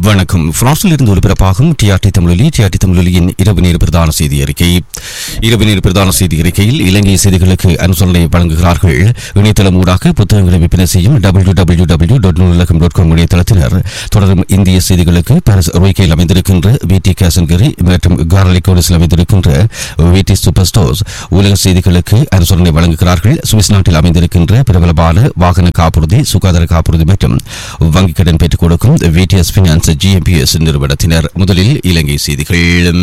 வணக்கம் பிரான்சில் இருந்து ஒலிபரப்பாகும் டிஆர்டி தமிழொலி டிஆர்டி தமிழொலியின் இரவு நேர பிரதான செய்தி அறிக்கை இரவு நேர பிரதான செய்தி அறிக்கையில் இலங்கை செய்திகளுக்கு அனுசரணை வழங்குகிறார்கள் இணையதளம் ஊடாக புத்தகங்களை விற்பனை செய்யும் W W W dot Noolaham dot com இணையதளத்தினர் தொடரும் இந்திய செய்திகளுக்கு பாரிஸ் ரோய்கையில் அமைந்திருக்கின்ற விடி கேசன்கரி மற்றும் கார்லிகோடிஸில் அமைந்திருக்கின்ற விடி சூப்பர் ஸ்டோர்ஸ் உலக செய்திகளுக்கு அனுசரணை வழங்குகிறார்கள் சுவிஸ் நாட்டில் அமைந்திருக்கின்ற பிரபலமான வாகன காப்புறுதி சுகாதார காப்புறுதி மற்றும் வங்கிக் கடன் பெற்றுக் கொடுக்கும் விடிஎஸ் பினான்ஸ் ஜிஎம்பிஎஸ் நிறுவனத்தினர் முதலில் இலங்கை செய்திகள்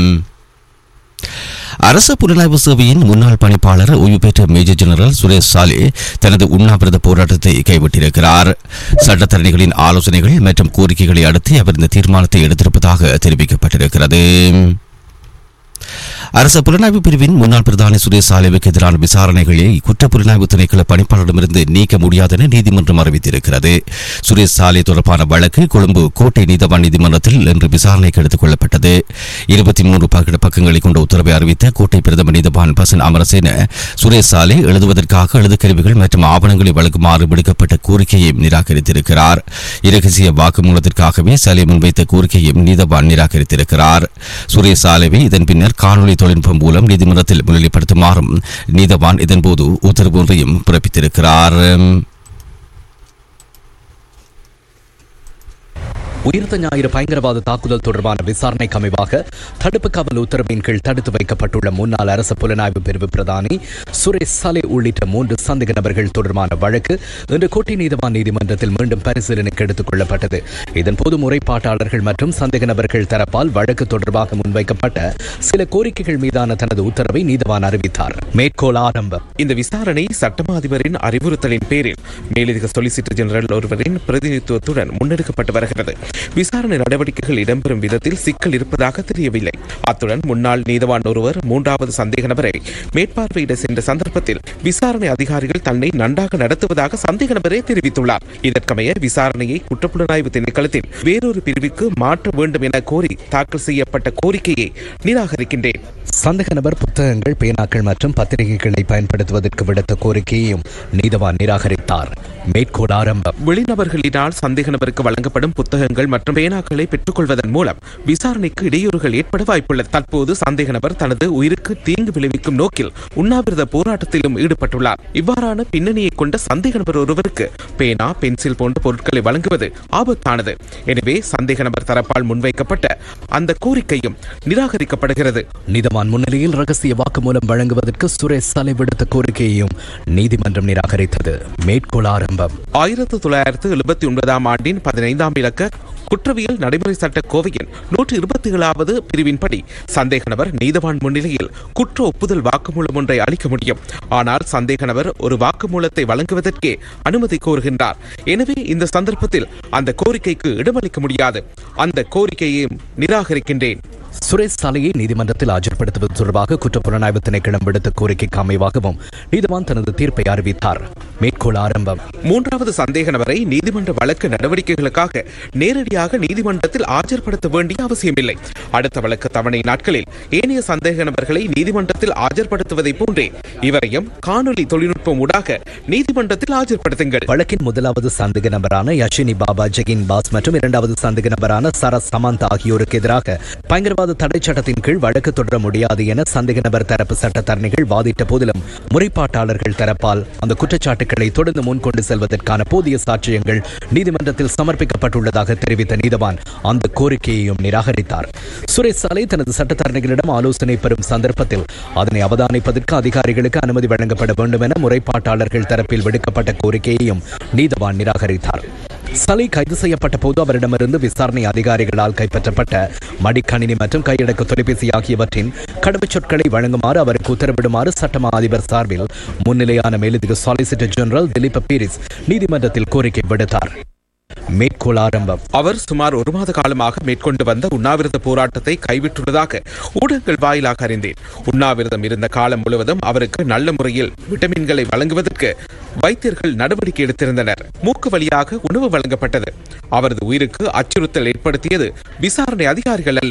அரசு புலனாய்வு சேவையின் முன்னாள் பணிப்பாளர் ஓய்வு பெற்ற மேஜர் ஜெனரல் சுரேஷ் சாலே தனது உண்ணாவிரத போராட்டத்தை கைவிட்டிருக்கிறார் சட்டத்தரணிகளின் ஆலோசனைகள் மற்றும் கோரிக்கைகளை அடுத்து அவர் இந்த தீர்மானத்தை எடுத்திருப்பதாக தெரிவிக்கப்பட்டிருக்கிறது அரசு புலனாய்வு பிரிவின் முன்னாள் பிரதானி சுரேஷ் சாலேவுக்கு எதிரான விசாரணைகளை குற்ற புலனாய்வு திணைக்கள பணிப்பாளரிடமிருந்து நீக்க முடியாது என நீதிமன்றம் அறிவித்திருக்கிறது சுரேஷ் சாலே தொடர்பான வழக்கு கொழும்பு கோட்டை நீதவான் நீதிமன்றத்தில் இன்று விசாரணைக்கு எடுத்துக் கொள்ளப்பட்டது இருபத்தி மூன்று பக்கங்களை கொண்ட உத்தரவை அறிவித்த கோட்டை பிரதம நீதவான் பசன் அமரசேன சுரேஷ் சாலே எழுதுவதற்காக எழுதுக்கருவிகள் மற்றும் ஆவணங்களை வழங்குமாறு விடுக்கப்பட்ட கோரிக்கையை நிராகரித்திருக்கிறார் இரகசிய வாக்குமூலத்திற்காகவே சாலே முன்வைத்த கோரிக்கையும் நீதவான் நிராகரித்திருக்கிறார் சுரேஷ் சாலேவை இதன் பின்னர் காணொலி தொழில்நுட்பம் மூலம் நீதிமன்றத்தில் முன்னிலைப்படுத்துமாறும் நீதவான் இதன்போது உத்தரவு ஒன்றையும் பிறப்பித்திருக்கிறார் உயிர்த்த ஞாயிறு பயங்கரவாத தாக்குதல் தொடர்பான விசாரணைக்கு அமைவாக தடுப்பு காவல் உத்தரவின் கீழ் தடுத்து வைக்கப்பட்டுள்ள முன்னாள் அரசு புலனாய்வு பிரிவு பிரதானி சுரேஷ் சாலே உள்ளிட்ட மூன்று சந்தேக நபர்கள் தொடர்பான வழக்கு இன்று கோட்டை நீதிவான் நீதிமன்றத்தில் மீண்டும் பரிசீலனைக்கு எடுத்துக் கொள்ளப்பட்டது இதன்போது முறைப்பாட்டாளர்கள் மற்றும் சந்தேக நபர்கள் தரப்பால் வழக்கு தொடர்பாக முன்வைக்கப்பட்ட சில கோரிக்கைகள் மீதான தனது உத்தரவை நீதிவான் அறிவித்தார் மேற்கோள் ஆரம்பம் இந்த விசாரணை சட்டமா அதிபரின் அறிவுறுத்தலின் பேரில் மேலதிக சொலிசிட்டர் ஜெனரல் ஒருவரின் பிரதிநிதித்துவத்துடன் முன்னெடுக்கப்பட்டு வருகிறது விசாரணை நடவடிக்கைகள் இடம்பெறும் விதத்தில் சிக்கல் இருப்பதாக தெரியவில்லை அத்துடன் முன்னாள் நீதவான் ஒருவர் மூன்றாவது சந்தேக நபரை மேற்பார்வையிட சென்ற சந்தர்ப்பத்தில் விசாரணை அதிகாரிகள் தன்னை நன்றாக நடத்துவதாக சந்தேக நபரே தெரிவித்துள்ளார் இதற்கமைய விசாரணையை குற்றப்புலனாய்வு திணைக்களத்தில் வேறொரு பிரிவுக்கு மாற்ற வேண்டும் என கோரி தாக்கல் செய்யப்பட்ட கோரிக்கையை நிராகரிக்கின்றேன் சந்தேக நபர் புத்தகங்கள் பேனாக்கள் மற்றும் பத்திரிகைகளை பயன்படுத்துவதற்கு விடுத்த கோரிக்கையையும் நீதவான் நிராகரித்தார் மேற்கோள் ஆரம்பம் வெளிநபர்களினால் சந்தேக நபருக்கு வழங்கப்படும் புத்தகங்கள் மற்றும் பேனாக்களை பெற்றுக்கொள்வதன் மூலம் விசாரணைக்கு இடையூறுகள் ஏற்பட வாய்ப்புள்ளது தற்போது சந்தேக நபர் தனது உயிருக்கு தீங்கு விளைவிக்கும் நோக்கில் உண்ணாவிரத போராட்டத்திலும் ஈடுபட்டுள்ளார் இவ்வாறான பின்னணியை கொண்ட சந்தேக நபர் ஒருவருக்கு பேனா பென்சில் போன்ற பொருட்களை வழங்குவது ஆபத்தானது எனவே சந்தேக நபர் தரப்பால் முன்வைக்கப்பட்ட அந்த கோரிக்கையும் நிராகரிக்கப்படுகிறது நீதவான் முன்னிலையில் ரகசிய வாக்குமூலம் வழங்குவதற்கு சுரேஷ் சாலை விடுத்த கோரிக்கையையும் நீதிமன்றம் நிராகரித்தது மேற்கோள் ஆரம்பம் ஆயிரத்து தொள்ளாயிரத்து எழுபத்தி ஒன்பதாம் ஆண்டின் பதினைந்தாம் இலக்க குற்றவியல் நடைமுறை சட்ட கோவையின் நூற்று இருபத்தி ஏழாவது பிரிவின்படி சந்தேக நபர் நீதவான் முன்னிலையில் குற்ற ஒப்புதல் வாக்குமூலம் ஒன்றை அளிக்க முடியும் ஆனால் சந்தேக நபர் ஒரு வாக்குமூலத்தை வழங்குவதற்கே அனுமதி கோருகின்றார் எனவே இந்த சந்தர்ப்பத்தில் அந்த கோரிக்கைக்கு இடமளிக்க முடியாது அந்த கோரிக்கையையும் நிராகரிக்கின்றேன் சுரேஷ் சாலையை நீதிமன்றத்தில் ஆஜர்படுத்துவது தொடர்பாக குற்றப்புலனாய்வு திணைக்களம் விடுத்த கோரிக்கைக்கு அமைவாகவும் நீதிவான் தனது தீர்ப்பை அறிவித்தார் மேற்கோள் ஆரம்பம் மூன்றாவது சந்தேக நபரை நீதிமன்ற வழக்கு நடவடிக்கைகளுக்காக நேரடியாக நீதிமன்றத்தில் ஆஜர்படுத்த வேண்டிய அவசியமில்லை அடுத்த வழக்கு தவணை நாட்களில் ஏனைய சந்தேக நபர்களை நீதிமன்றத்தில் ஆஜர்படுத்துவதை போன்றே இவரையும் காணொலி தொழில்நுட்பம் ஊடாக நீதிமன்றத்தில் ஆஜர்படுத்துங்கள் வழக்கின் முதலாவது சந்தேக நபரான யஷினி பாபா ஜெகின் பாஸ் மற்றும் இரண்டாவது சந்தேக நபரான சரத் சமந்த் ஆகியோருக்கு எதிராக பயங்கரவாத தடை சட்டத்தின் கீழ் வழக்கு தொடர முடியாது என சந்தேக நபர் தரப்பு சட்டத்தரணிகள் வாதிட்ட போதிலும் முறைப்பாட்டாளர்கள் தரப்பால் அந்த குற்றச்சாட்டுகளை தொடர்ந்து முன்கொண்டு செல்வதற்கான போதிய சாட்சியங்கள் நீதிமன்றத்தில் சமர்ப்பிக்கப்பட்டுள்ளதாக தெரிவித்த நீதவான் அந்த கோரிக்கையையும் நிராகரித்தார் சுரேஷ் சாலை தனது சட்டத்தரணிகளிடம் ஆலோசனை பெறும் சந்தர்ப்பத்தில் அதனை அவதானிப்பதற்கு அதிகாரிகளுக்கு அனுமதி வழங்கப்பட வேண்டும் என முறைப்பாட்டாளர்கள் தரப்பில் விடுக்கப்பட்ட கோரிக்கையையும் நீதவான் நிராகரித்தார் சலை கைது செய்யப்பட்ட போது அவரிடமிருந்து விசாரணை அதிகாரிகளால் கைப்பற்றப்பட்ட மடிக்கணினி மற்றும் கையடக்க தொலைபேசி ஆகியவற்றின் கடவுச் சொற்களை வழங்குமாறு அவருக்கு உத்தரவிடுமாறு சட்டமா அதிபர் சார்பில் முன்னிலையான மேலதிக சாலிசிட்டர் ஜெனரல் திலீப் பீரிஸ் நீதிமன்றத்தில் கோரிக்கை விடுத்தார் மேற்கோள் ஆரம்பம் அவர் சுமார் ஒரு மாத காலமாக மேற்கொண்டு வந்த உண்ணாவிரத போராட்டத்தை கைவிட்டுள்ளதாக ஊடகங்கள் வாயிலாக அறிந்தேன் உண்ணாவிரதம் இருந்த காலம் முழுவதும் அவருக்கு நல்ல முறையில் விட்டமின்களை வழங்குவதற்கு வைத்தியர்கள் நடவடிக்கை எடுத்திருந்தனர் மூக்கு வழியாக உணவு வழங்கப்பட்டது அவரது உயிருக்கு அச்சுறுத்தல் ஏற்படுத்தியது விசாரணை அதிகாரிகள் அல்ல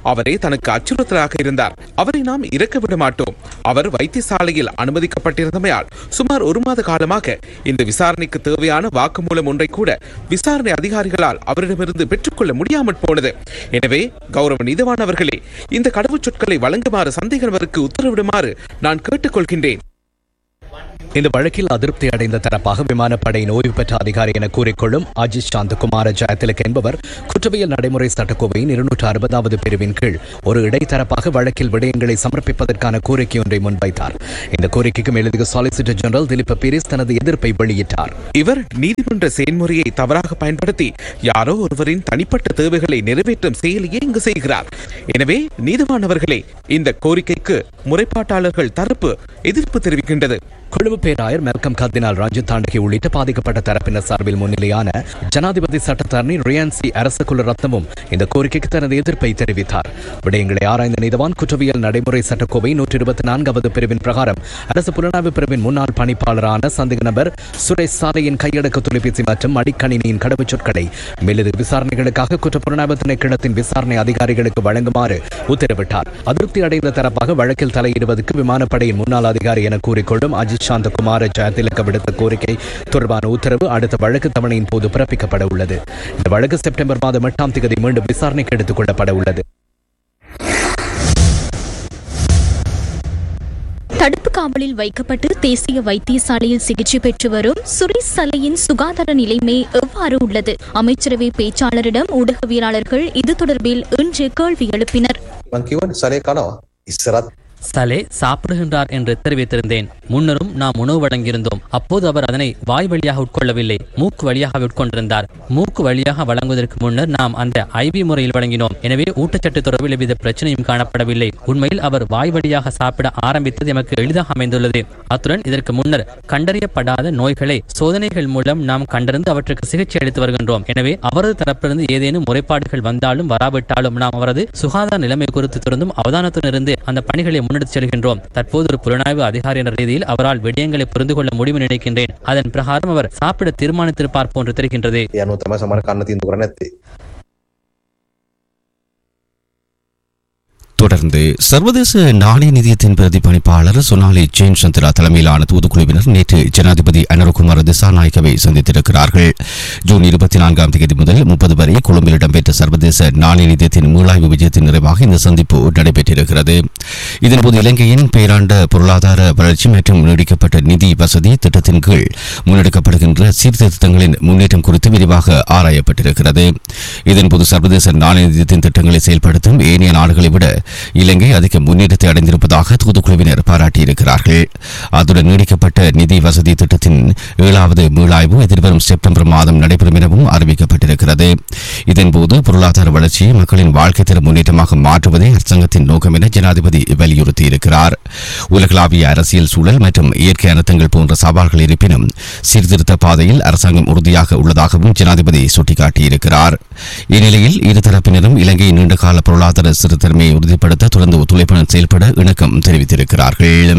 அவரே தனக்கு அச்சுறுத்தலாக இருந்தார் அவரை நாம் இறக்க விட மாட்டோம் அவர் வைத்தியசாலையில் அனுமதிக்கப்பட்டிருந்தமையால் சுமார் ஒரு மாத காலமாக இந்த விசாரணைக்கு தேவையான வாக்குமூலம் ஒன்றை கூட விசாரணை அதிகாரிகளால் அவரிடமிருந்து பெற்றுக்கொள்ள முடியாமல் போனது எனவே கௌரவ நீதவான் அவர்களே இந்த கடவுச்சொற்களை வழங்குமாறு சந்தேகநபருக்கு உத்தரவிடுமாறு நான் கேட்டுக்கொள்கின்றேன் இந்த வழக்கில் அதிருப்தி அடைந்த தரப்பாக விமானப்படையின் ஓய்வு பெற்ற அதிகாரி என கூறிக்கொள்ளும் அஜித் சாந்தகுமார ஜெயதிலக் என்பவர் குற்றவியல் நடைமுறை சட்டக்கோவையின் இருநூற்று அறுபதாவது பிரிவின் கீழ் ஒரு இடைத்தரப்பாக வழக்கில் விடயங்களை சமர்ப்பிப்பதற்கான கோரிக்கை ஒன்றை முன்வைத்தார் இந்த கோரிக்கைக்கு மேலதிக சாலிசிட்டர் ஜெனரல் திலீப் பீரிஸ் தனது எதிர்ப்பை வெளியிட்டார் இவர் நீதிமன்ற செயல்முறையை தவறாக பயன்படுத்தி யாரோ ஒருவரின் தனிப்பட்ட தேவைகளை நிறைவேற்றும் செயலையே இங்கு செய்கிறார் எனவே நீதிவான் அவர்களே இந்த கோரிக்கைக்கு முறைப்பாட்டாளர்கள் தரப்பு எதிர்ப்பு தெரிவிக்கின்றது கொழும்பு பேராயர் மெல்கம் கர்தினால் ரஞ்சித் தாண்டகி உள்ளிட்ட பாதிக்கப்பட்ட தரப்பினர் சார்பில் முன்னிலையான ஜனாதிபதி சட்டத்தரணி ரியான்சி அரசகுல ரத்னமும் இந்த கோரிக்கைக்கு தனது எதிர்ப்பை தெரிவித்தார் விடயங்களை ஆராய்ந்த நீதவான் குற்றவியல் நடைமுறை சட்டக்கோவை நூற்றி இருபத்தி நான்காவது பிரிவின் பிரகாரம் அரசு புலனாய்வு பிரிவின் முன்னாள் பணிப்பாளரான சந்தேக நபர் சுரேஷ் சாலையின் கையடக்க தொலைபேசி மற்றும் மடிக்கணினியின் கடவுச்சொற்களை மேலதிக விசாரணைகளுக்காக குற்றப்புலனாய்வு திணைக்களத்தின் விசாரணை அதிகாரிகளுக்கு வழங்குமாறு உத்தரவிட்டார் அதிருப்தி அடைந்த தரப்பாக வழக்கில் தலையிடுவதற்கு விமானப்படையின் முன்னாள் அதிகாரி என கூறிக்கொள்ளும் அஜித் சாந்தகுமார ஜெயதிலக்க விடுத்த கோரிக்கை தொடர்பான உத்தரவு அடுத்த வழக்கு தவணையின் போது பிறப்பிக்கப்பட உள்ளது இந்த வழக்கு செப்டம்பர் மாதம் எட்டாம் தேதி மீண்டும் விசாரணைக்கு எடுத்துக் கொள்ளப்பட உள்ளது தடுப்பு காவலில் வைக்கப்பட்டு தேசிய வைத்தியசாலையில் சிகிச்சை பெற்று வரும் சுரேஷ் சலையின் சுகாதார நிலைமை எவ்வாறு உள்ளது அமைச்சரவை பேச்சாளரிடம் ஊடகவியலாளர்கள் இது தொடர்பில் இன்று கேள்வி எழுப்பினர் මං කිව්වනේ සලේ කනවා ඉස්සරත් சலே சாப்பிடுகின்றார் என்று தெரிவித்திருந்தேன் முன்னரும் நாம் உணவு வழங்கியிருந்தோம் அப்போது அவர் அதனை வாய் வழியாக உட்கொள்ளவில்லை மூக்கு வழியாக உட்கொண்டிருந்தார் மூக்கு வழியாக வழங்குவதற்கு முன்னர் நாம் அந்த ஐவி முறையில் வழங்கினோம் எனவே ஊட்டச்சத்து தொடர்பில் எவ்வித பிரச்சனையும் காணப்படவில்லை உண்மையில் அவர் வாய் வழியாக சாப்பிட ஆரம்பித்தது எமக்கு எளிதாக அமைந்துள்ளது அத்துடன் இதற்கு முன்னர் கண்டறியப்படாத நோய்களை சோதனைகள் மூலம் நாம் கண்டறிந்து அவற்றுக்கு சிகிச்சை அளித்து வருகின்றோம் எனவே அவரது தரப்பிலிருந்து ஏதேனும் முறைப்பாடுகள் வந்தாலும் வராவிட்டாலும் நாம் அவரது சுகாதார நிலைமை குறித்து தொடர்ந்தும் அவதானத்துடன் இருந்து அந்த பணிகளை முன்னெடுத்து செல்கின்றோம் தற்போது ஒரு புலனாய்வு அதிகாரி என்ற ரீதியில் அவரால் விடயங்களை புரிந்து கொள்ள முடியும் நினைக்கின்றேன் அதன் பிரகாரம் அவர் சாப்பிட தீர்மானித்திருப்பார் போன்று தெரிகின்றது ඒ අනුව තමයි සමහර කන්න තීන්දුව කරන්නේ නැත්තේ தொடர்ந்து சர்வதேச நாணய நிதியத்தின் பிரதிபலிப்பாளர் சொனாலி ஜெயின் சந்திரா தலைமையிலான தூதுக்குழுவினர் நேற்று ஜனாதிபதி அனுரகுமார் திசாநாயக்கவை சந்தித்திருக்கிறார்கள் ஜூன் இருபத்தி நான்காம் தேதி முதல் முப்பது வரை கொழும்பில் இடம்பெற்ற சர்வதேச நாணய நிதியத்தின் மீளாய்வு விஜயத்தின் நிறைவாக இந்த சந்திப்பு நடைபெற்றிருக்கிறது இதன்போது இலங்கையின் பேராண்ட பொருளாதார வளர்ச்சி மற்றும் நீடிக்கப்பட்ட நிதி வசதி திட்டத்தின் கீழ் முன்னெடுக்கப்படுகின்ற சீர்திருத்தங்களின் முன்னேற்றம் குறித்து விரிவாக ஆராயப்பட்டிருக்கிறது இதன்போது சர்வதேச நாணய நிதியத்தின் திட்டங்களை செயல்படுத்தும் ஏனைய நாடுகளை விட இலங்கை அதிக முன்னேற்றத்தை அடைந்திருப்பதாக தூதுக்குழுவினர் பாராட்டியிருக்கிறார்கள் அத்துடன் நீடிக்கப்பட்ட நிதி வசதி திட்டத்தின் ஏழாவது மீளாய்வு எதிர்வரும் செப்டம்பர் மாதம் நடைபெறும் எனவும் அறிவிக்கப்பட்டிருக்கிறது இதன்போது பொருளாதார வளர்ச்சியை மக்களின் வாழ்க்கை தர முன்னேற்றமாக மாற்றுவதே அரசாங்கத்தின் நோக்கம் என ஜனாதிபதி வலியுறுத்தியிருக்கிறார் உலகளாவிய அரசியல் சூழல் மற்றும் இயற்கை அனர்த்தங்கள் போன்ற சவால்கள் இருப்பினும் சீர்திருத்த பாதையில் அரசாங்கம் உறுதியாக உள்ளதாகவும் ஜனாதிபதி சுட்டிக்காட்டியிருக்கிறார் இந்நிலையில் இருதரப்பினரும் இலங்கையின் நீண்டகால பொருளாதார ஸ்திரத்தன்மையை உறுதிப்படுத்த தொடர்ந்து ஒத்துழைப்புடன் செயல்பட இணக்கம் தெரிவித்திருக்கிறார்கள்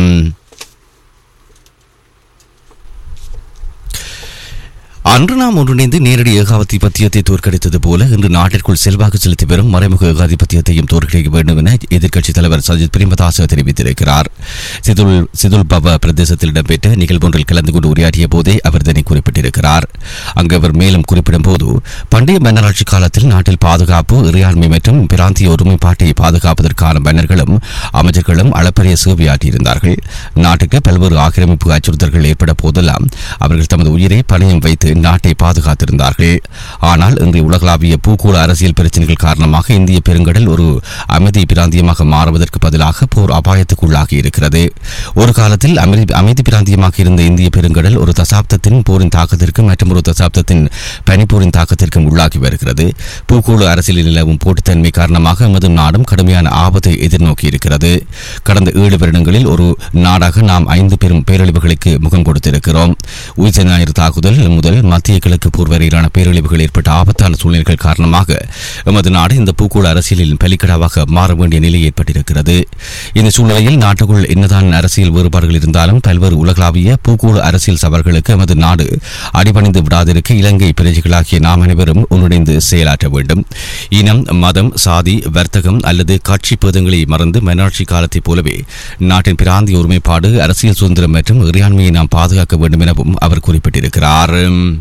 அன்று நாம் ஒன்றிணைந்து நேரடி ஏகாதிபத்தியத்தை தோற்கடித்தது போல இன்று நாட்டிற்குள் செல்வாக்கு செலுத்தி வரும் மறைமுக ஏகாதிபத்தியத்தையும் தோற்கடிக்க வேண்டும் என எதிர்க்கட்சித் தலைவர் சஜித் பிரேமதாச தெரிவித்திருக்கிறார் சிதுல் சிதுல் பவ பிரதேசத்தில் இடம்பெற்ற நிகழ்வொன்றில் கலந்து கொண்டு உரையாற்றிய போதே அவர் இதனை குறிப்பிட்டிருக்கிறார் அங்கு அவர் மேலும் குறிப்பிடும் போது பண்டைய மன்னராட்சி காலத்தில் நாட்டில் பாதுகாப்பு இறையாண்மை மற்றும் பிராந்திய ஒருமைப்பாட்டை பாதுகாப்பதற்கான மன்னர்களும் அமைச்சர்களும் அளப்பரிய சேவையாற்றியிருந்தார்கள் நாட்டுக்கு பல்வேறு ஆக்கிரமிப்பு அச்சுறுத்தல்கள் ஏற்பட போதெல்லாம் அவர்கள் தமது உயிரை பணயம் வைத்து நாட்டை பாதுகாத்திருந்தார்கள் ஆனால் இன்றைய உலகளாவிய பூகோள அரசியல் பிரச்சனைகள் காரணமாக இந்திய பெருங்கடல் ஒரு அமைதி பிராந்தியமாக மாறுவதற்கு பதிலாக போர் அபாயத்துக்குள்ளாகி இருக்கிறது ஒரு காலத்தில் அமைதி அமைதி பிராந்தியமாக இருந்த இந்திய பெருங்கடல் ஒரு தசாப்தத்தின் போரின் தாக்கத்திற்கும் மற்றும் ஒரு தசாப்தத்தின் பனிப்போரின் தாக்கத்திற்கும் உள்ளாகி வருகிறது பூகோள அரசியலில் நிலவும் போட்டித்தன்மை காரணமாக எமது நாடும் கடுமையான ஆபத்தை எதிர்நோக்கி இருக்கிறது கடந்த ஏழு வருடங்களில் ஒரு நாடாக நாம் ஐந்து பெரும் பேரழிவுகளுக்கு முகம் கொடுத்திருக்கிறோம் உயிர் ஞாயிறு தாக்குதல் முதல் முதல் மத்திய கிழக்கு போர் வரையிலான பேரழிவுகள் ஏற்பட்ட ஆபத்தான சூழ்நிலைகள் காரணமாக எமது நாடு இந்த பூகோள அரசியலில் பலிக்கடாவாக மாற வேண்டிய நிலை ஏற்பட்டிருக்கிறது இந்த சூழ்நிலையில் நாட்டுக்குள் என்னதான் அரசியல் வேறுபாடுகள் இருந்தாலும் பல்வேறு உலகளாவிய பூகோள அரசியல் சவால்களுக்கு எமது நாடு அடிபணிந்து விடாதிருக்க இலங்கை பிரஜைகளாகிய நாம் அனைவரும் ஒன்றிணைந்து செயலாற்ற வேண்டும் இனம் மதம் சாதி வர்த்தகம் அல்லது கட்சி பேதங்களை மறந்து மன்னாட்சி காலத்தைப் போலவே நாட்டின் பிராந்திய ஒருமைப்பாடு அரசியல் சுதந்திரம் மற்றும் இறையாண்மையை நாம் பாதுகாக்க வேண்டும் எனவும் அவர் குறிப்பிட்டிருக்கிறார்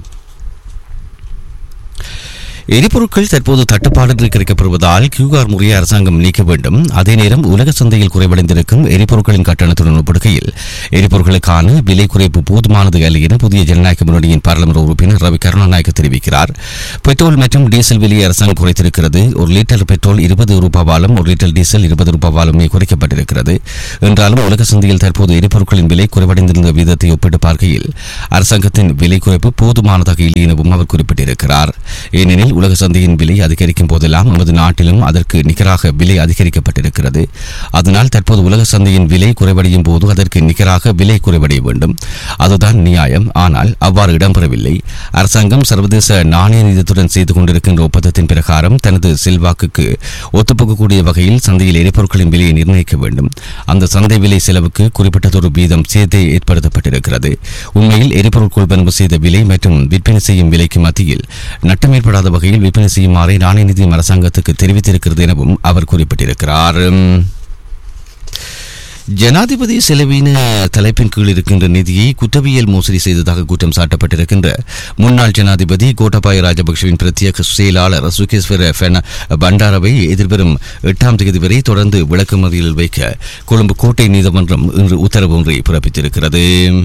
எரிபொருட்கள் தற்போது தட்டுப்பாடின்றி கிடைக்கப்படுவதால் கியூஆர் முறையை அரசாங்கம் நீக்க வேண்டும் அதே நேரம் உலக சந்தையில் குறைவடைந்திருக்கும் எரிபொருட்களின் கட்டணத்துடன் ஒப்பிடுகையில் எரிபொருட்களுக்கான விலை குறைப்பு போதுமானது அல்ல என புதிய ஜனநாயக முன்னணியின் பாராளுமன்ற உறுப்பினர் ரவி கருணாநாயக்க தெரிவிக்கிறார் பெட்ரோல் மற்றும் டீசல் விலையை அரசாங்கம் குறைத்திருக்கிறது ஒரு லிட்டர் பெட்ரோல் இருபது ரூபாவாலும் ஒரு லிட்டர் டீசல் இருபது ரூபாவாலுமே குறைக்கப்பட்டிருக்கிறது என்றாலும் உலக சந்தையில் தற்போது எரிபொருட்களின் விலை குறைவடைந்திருந்த விதத்தை ஒப்பிட்டு பார்க்கையில் அரசாங்கத்தின் விலை குறைப்பு போதுமானதாக இல்லை எனவும் அவர் குறிப்பிட்டிருக்கிறார் ஏனெனில் உலக சந்தையின் விலை அதிகரிக்கும் போதெல்லாம் நமது நாட்டிலும் அதற்கு நிகராக விலை அதிகரிக்கப்பட்டிருக்கிறது அதனால் தற்போது உலக சந்தையின் விலை குறைவடையும் போது அதற்கு நிகராக விலை குறைவடைய வேண்டும் அதுதான் நியாயம் ஆனால் அவ்வாறு இடம்பெறவில்லை அரசாங்கம் சர்வதேச நாணய நிதியத்துடன் செய்து கொண்டிருக்கின்ற ஒப்பந்தத்தின் பிரகாரம் தனது செல்வாக்குக்கு ஒத்துப்போக்கக்கூடிய வகையில் சந்தையில் எரிபொருட்களின் விலையை நிர்ணயிக்க வேண்டும் அந்த சந்தை விலை செலவுக்கு குறிப்பிட்டதொரு வீதம் சேர்த்தே ஏற்படுத்தப்பட்டிருக்கிறது உண்மையில் எரிபொருள் கொள்வனவு செய்த விலை மற்றும் விற்பனை செய்யும் விலைக்கு மத்தியில் நட்டம் ஏற்படாத வகையில் விற்பனை செய்யுமாறு நாணய நிதியம் அரசாங்கத்துக்கு தெரிவித்திருக்கிறது எனவும் அவர் குறிப்பிட்டிருக்கிறார் ஜனாதிபதி செலவின தலைப்பின் கீழ் இருக்கின்ற நிதியை குற்றவியல் மோசடி செய்ததாக குற்றம் சாட்டப்பட்டிருக்கின்ற முன்னாள் ஜனாதிபதி கோட்டபாய ராஜபக்சவின் பிரத்யேக செயலாளர் சுகேஸ்வர ஃபென பண்டாரவை எதிர்வரும் எட்டாம் தேதி வரை தொடர்ந்து விளக்கமறியலில் வைக்க கொழும்பு கோட்டை நீதிமன்றம் இன்று உத்தரவு ஒன்றை பிறப்பித்திருக்கிறது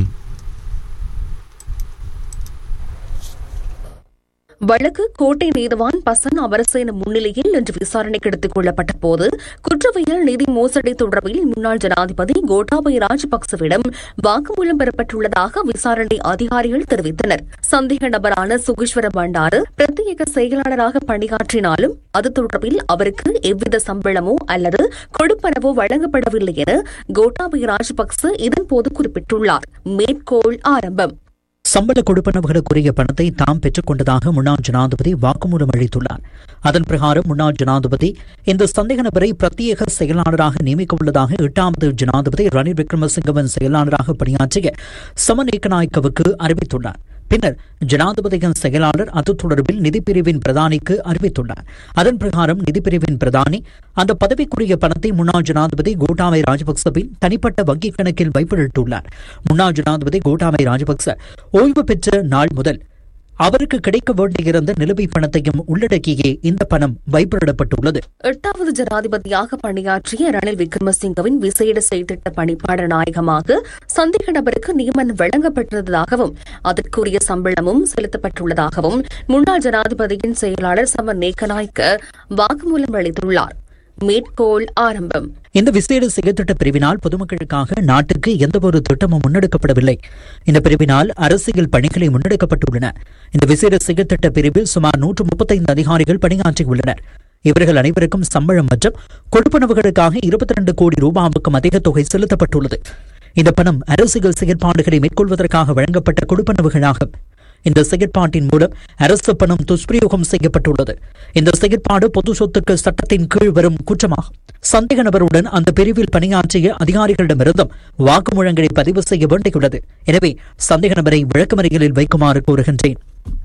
வழக்கு கோட்டை நீதவான் பசன் அமரசேன முன்னிலையில் இன்று விசாரணைக்கு எடுத்துக் கொள்ளப்பட்ட போது குற்றவியல் நிதி மோசடி தொடர்பில் முன்னாள் ஜனாதிபதி கோட்டாபய ராஜபக்சவிடம் வாக்குமூலம் பெறப்பட்டுள்ளதாக விசாரணை அதிகாரிகள் தெரிவித்தனர் சந்தேக நபரான சுகீஸ்வர பண்டாரு பிரத்யேக செயலாளராக பணியாற்றினாலும் அது தொடர்பில் அவருக்கு எவ்வித சம்பளமோ அல்லது கொடுப்பனவோ வழங்கப்படவில்லை என கோட்டாபய ராஜபக்ச இதன்போது குறிப்பிட்டுள்ளார் மேற்கோள் ஆரம்பம் சம்பள கொடுப்பனவுகளுக்குரிய பணத்தை தாம் பெற்றுக் கொண்டதாக முன்னாள் ஜனாதிபதி வாக்குமூலம் அளித்துள்ளார் அதன் பிரகாரம் முன்னாள் ஜனாதிபதி இந்த சந்தேக நபரை பிரத்யேக செயலாளராக நியமிக்க உள்ளதாக எட்டாவது ஜனாதிபதி ரணில் விக்ரமசிங்கவின் செயலாளராக பணியாற்றிய சமநேக்கநாயக்கவுக்கு அறிவித்துள்ளார் பின்னர் ஜனாதிபதியின் செயலாளர் அது தொடர்பில் நிதிப்பிரிவின் பிரதானிக்கு அறிவித்துள்ளார் அதன் பிரகாரம் நிதிப்பிரிவின் பிரதானி அந்த பதவிக்குரிய பணத்தை முன்னாள் ஜனாதிபதி கோட்டாமை ராஜபக்சவின் தனிப்பட்ட வங்கிக் கணக்கில் வைப்பிட்டுள்ளார் முன்னாள் ஜனாதிபதி கோட்டாமை ராஜபக்ச ஓய்வு பெற்ற நாள் முதல் அவருக்கு கிடைக்க வேண்டியிருந்த நிலுவை பணத்தையும் உள்ளடக்கியே இந்த பணம் வைப்பிடப்பட்டுள்ளது எட்டாவது ஜனாதிபதியாக பணியாற்றிய ரணில் விக்ரமசிங்கவின் விசேட செயற்திட்ட பணிப்பாளர் நாயகமாக சந்தேக நபருக்கு நியமனம் வழங்கப்பட்டிருந்ததாகவும் அதற்குரிய சம்பளமும் செலுத்தப்பட்டுள்ளதாகவும் முன்னாள் ஜனாதிபதியின் செயலாளர் சமர் நேக்கநாய்க்க வாக்குமூலம் அளித்துள்ளார் மேற்கோள் ஆரம்பம் இந்த விசேட செயற்திட்ட பிரிவினால் பொதுமக்களுக்காக நாட்டுக்கு எந்தவொரு திட்டமும் முன்னெடுக்கப்படவில்லை இந்த பிரிவினால் அரசியல் பணிகளை முன்னெடுக்கப்பட்டுள்ளன இந்த விசேட செயற்திட்ட பிரிவில் சுமார் நூற்று முப்பத்தைந்து அதிகாரிகள் பணியாற்றியுள்ளனர் இவர்கள் அனைவருக்கும் சம்பளம் மற்றும் கொடுப்பனவுகளுக்காக இருபத்தி ரெண்டு கோடி ரூபாவுக்கும் அதிக தொகை செலுத்தப்பட்டுள்ளது இந்த பணம் அரசியல் செயற்பாடுகளை மேற்கொள்வதற்காக வழங்கப்பட்ட கொடுப்பனவுகளாகும் இந்த செயற்பாட்டின் மூலம் அரசு பணம் துஷ்பிரயோகம் செய்யப்பட்டுள்ளது இந்த செயற்பாடு பொது சொத்துக்கு சட்டத்தின் கீழ் வரும் குற்றமாகும் சந்தேக நபருடன் அந்த பிரிவில் பணியாற்றிய அதிகாரிகளிடமிருந்தும் வாக்குமூலங்களை பதிவு செய்ய வேண்டியுள்ளது எனவே சந்தேக நபரை விளக்கமறியலில் வைக்குமாறு கோருகின்றேன்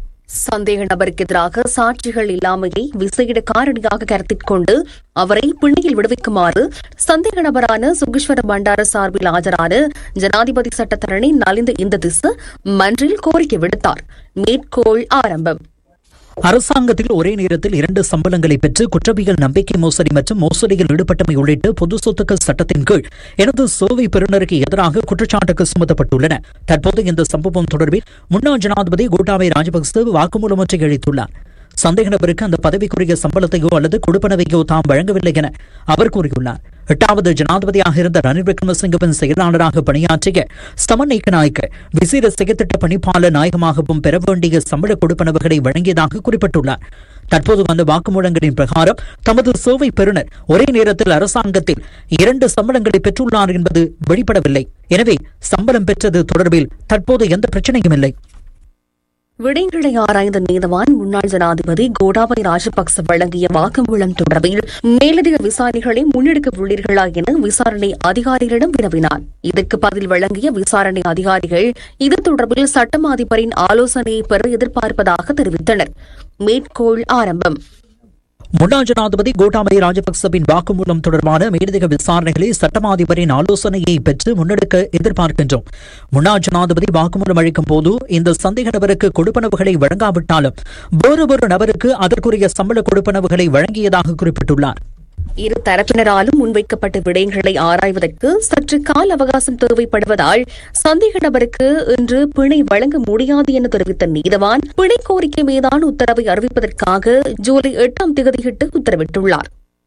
சந்தேக நபருக்கு எதிராக சாட்சிகள் இல்லாமையை விசேட காரணியாக கருத்தில் கொண்டு அவரை பிள்ளையில் விடுவிக்குமாறு சந்தேக நபரான சுகீஸ்வர பண்டார சார்பில் ஆஜரான ஜனாதிபதி சட்டத்தரணி நலிந்த இந்த திசு மன்றில் கோரிக்கை விடுத்தார் மேற்கோள் ஆரம்பம் அரசாங்கத்தில் ஒரே நேரத்தில் இரண்டு சம்பளங்களை பெற்று குற்றவியல் நம்பிக்கை மோசடி மற்றும் மோசடியில் ஈடுபட்டமை உள்ளிட்ட பொது சொத்துக்கள் சட்டத்தின் கீழ் எனது சேவை பெறுநருக்கு எதிராக குற்றச்சாட்டுக்கு சுமத்தப்பட்டுள்ளன தற்போது இந்த சம்பவம் தொடர்பில் முன்னாள் ஜனாதிபதி கோட்டாபய ராஜபக்சே வாக்குமூலம் ஒன்றை அளித்துள்ளார் சந்தேக நபருக்கு அந்த பதவிக்குரிய சம்பளத்தையோ அல்லது கொடுப்பனவையோ தாம் வழங்கவில்லை என அவர் கூறியுள்ளார் எட்டாவது ஜனாதிபதியாக இருந்த ரணில் விக்ரமசிங்கவின் செயலாளராக பணியாற்றிய ஸ்தமன் நாயக்க விசேட செயற்திட்ட பணிப்பாளர் நாயகமாகவும் பெற வேண்டிய சம்பள கொடுப்பனவுகளை வழங்கியதாக குறிப்பிட்டுள்ளார் தற்போது வந்த வாக்குமூலங்களின் பிரகாரம் தமது சேவை பெறுநர் ஒரே நேரத்தில் அரசாங்கத்தில் இரண்டு சம்பளங்களை பெற்றுள்ளார் என்பது வெளிப்படவில்லை எனவே சம்பளம் பெற்றது தொடர்பில் தற்போது எந்த பிரச்சனையும் இல்லை விடயங்களை ஆராய்ந்த நீதவான் முன்னாள் ஜனாதிபதி கோடாபய ராஜபக்ச வழங்கிய வாக்குமூலம் தொடர்பில் மேலதிக விசாரணைகளை முன்னெடுக்க உள்ளீர்களா என விசாரணை அதிகாரிகளிடம் வினவினார் இதற்கு பதில் வழங்கிய விசாரணை அதிகாரிகள் இது தொடர்பில் சட்டம் அதிபரின் ஆலோசனையை பெற எதிர்பார்ப்பதாக தெரிவித்தனர் மேற்கோள் ஆரம்பம் முன்னாள் ஜனாதிபதி கோட்டாபய ராஜபக்சவின் வாக்குமூலம் தொடர்பான மேலதிக விசாரணைகளை சட்டமாதிபரின் ஆலோசனையை பெற்று முன்னெடுக்க எதிர்பார்க்கின்றோம் முன்னாள் ஜனாதிபதி வாக்குமூலம் அளிக்கும் போது இந்த சந்தேக நபருக்கு கொடுப்பனவுகளை வழங்காவிட்டாலும் வேறு ஒரு நபருக்கு அதற்குரிய சம்பள கொடுப்பனவுகளை வழங்கியதாக குறிப்பிட்டுள்ளார் இரு தரப்பினராலும் முன்வைக்கப்பட்ட விடயங்களை ஆராய்வதற்கு சற்று கால அவகாசம் தேவைப்படுவதால் சந்தேக நபருக்கு இன்று பிணை வழங்க முடியாது என தெரிவித்த நீதவான் பிணை கோரிக்கை மீதான உத்தரவை அறிவிப்பதற்காக ஜூலை எட்டாம் தேதியிட்டு உத்தரவிட்டுள்ளார்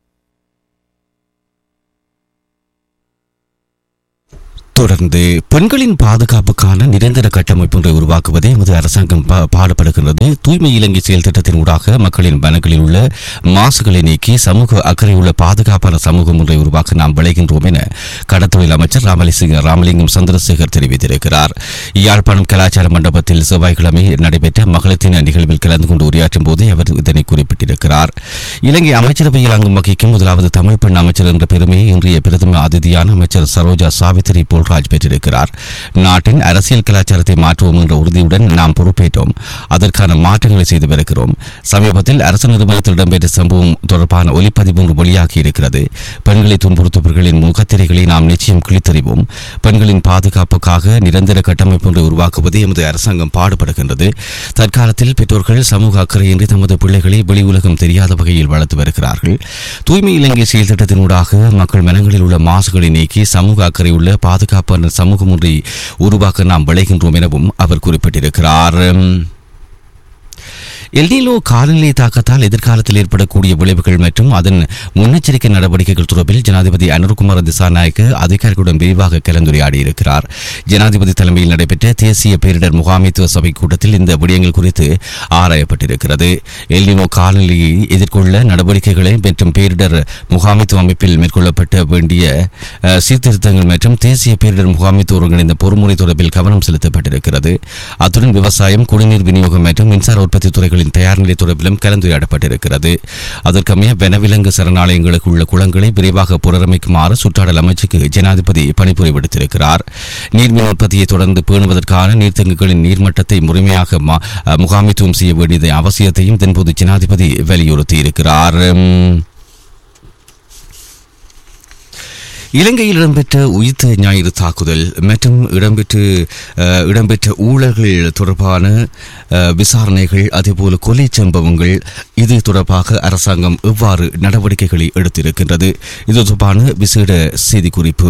தொடர்ந்து பெண்களின் பாதுகாப்புக்கான நிரந்தர கட்டமைப்பு ஒன்றை உருவாக்குவதே எமது அரசாங்கம் பா- பாடுபடுகின்றது தூய்மை இலங்கை செயல் திட்டத்தின் ஊடாக மக்களின் மனங்களில் உள்ள மாசுகளை நீக்கி சமூக அக்கறையுள்ள பாதுகாப்பான சமூகம் ஒன்றை உருவாக்க நாம் விளைகின்றோம் என கடத்தொழில் அமைச்சர் ராமலிங்க ராமலிங்கம் சந்திரசேகர் தெரிவித்திருக்கிறார் யாழ்ப்பாணம் கலாச்சார மண்டபத்தில் செவ்வாய்க்கிழமை நடைபெற்ற மகளிர் தின நிகழ்வில் கலந்து கொண்டு உரையாற்றும் போது அவர் இதனை குறிப்பிட்டிருக்கிறார் இலங்கை அமைச்சரவையில் அங்கம் வகிக்கும் முதலாவது தமிழ் பெண் அமைச்சர் என்ற பெருமையை இன்றைய பிரதம அதிதியான அமைச்சர் சரோஜா சாவித்திரி போல்ராஜ் பெற்றிருக்கிறார் நாட்டின் அரசியல் கலாச்சாரத்தை மாற்றுவோம் என்ற உறுதியுடன் நாம் பொறுப்பேற்றோம் அதற்கான மாற்றங்களை செய்து வருகிறோம் சமீபத்தில் அரசு நிறுவனத்தில் இடம்பெற்ற சம்பவம் தொடர்பான ஒலிப்பதிவு ஒன்று வெளியாகி இருக்கிறது பெண்களை துன்புறுத்தவர்களின் முகத்திரைகளை நாம் நிச்சயம் கிழித்தறிவோம் பெண்களின் பாதுகாப்புக்காக நிரந்தர கட்டமைப்பு ஒன்றை உருவாக்குவது எமது அரசாங்கம் பாடுபடுகின்றது தற்காலத்தில் பெற்றோர்கள் சமூக அக்கறையின்றி தமது பிள்ளைகளை வெளி உலகம் தெரியாத வகையில் வளர்த்து வருகிறார்கள் தூய்மை இலங்கை செயல் திட்டத்தினூடாக மக்கள் மனங்களில் உள்ள மாசுகளை நீக்கி சமூக அக்கறை உள்ள பாதுகாப்பான சமூகம் ஒன்றை உருவாக்க நாம் விளைகின்றோம் எனவும் அவர் குறிப்பிட்டிருக்கிறார் எல்னிலோ காலநிலை தாக்கத்தால் எதிர்காலத்தில் ஏற்படக்கூடிய விளைவுகள் மற்றும் அதன் முன்னெச்சரிக்கை நடவடிக்கைகள் தொடர்பில் ஜனாதிபதி அனுர்குமார் திசாநாயக்க அதிகாரிகளுடன் விரிவாக கலந்துரையாடி இருக்கிறார் ஜனாதிபதி தலைமையில் நடைபெற்ற தேசிய பேரிடர் முகாமைத்துவ சபை கூட்டத்தில் இந்த விடயங்கள் குறித்து ஆராயப்பட்டிருக்கிறது எல்னினோ காலநிலையை எதிர்கொள்ள நடவடிக்கைகளை மற்றும் பேரிடர் முகாமைத்துவ அமைப்பில் மேற்கொள்ளப்பட்ட வேண்டிய அஹ், சீர்திருத்தங்கள் மற்றும் தேசிய பேரிடர் முகாமைத்துவ ஒருங்கிணைந்த பொறுமுறை தொடர்பில் கவனம் செலுத்தப்பட்டிருக்கிறது அத்துடன் விவசாயம் குடிநீர் விநியோகம் மற்றும் மின்சார உற்பத்தி துறைகளின் தயார் நிலை தொடர்பிலும் கலந்துரையாடப்பட்டிருக்கிறது அதற்கமைய வனவிலங்கு சரணாலயங்களுக்கு உள்ள குளங்களை விரைவாக புனரமைக்குமாறு சுற்றாடல் அமைச்சுக்கு ஜனாதிபதி பணிபுரி விடுத்திருக்கிறார் நீர்மின் உற்பத்தியை தொடர்ந்து பேணுவதற்கான நீர்த்தங்குகளின் நீர்மட்டத்தை முழுமையாக ம- முகாமைத்துவம் செய்ய வேண்டியதை அவசியத்தையும் தென்போது ஜனாதிபதி வலியுறுத்தியிருக்கிறார் உம், இலங்கையில் இடம்பெற்ற உயிர்த்த ஞாயிறு தாக்குதல் மற்றும் இடம்பெற்று அஹ், இடம்பெற்ற ஊழல்கள் தொடர்பான அஹ், விசாரணைகள் அதேபோல கொலை சம்பவங்கள் இது தொடர்பாக அரசாங்கம் எவ்வாறு நடவடிக்கைகளை எடுத்திருக்கின்றது இது தொடர்பான விசேட செய்திக்குறிப்பு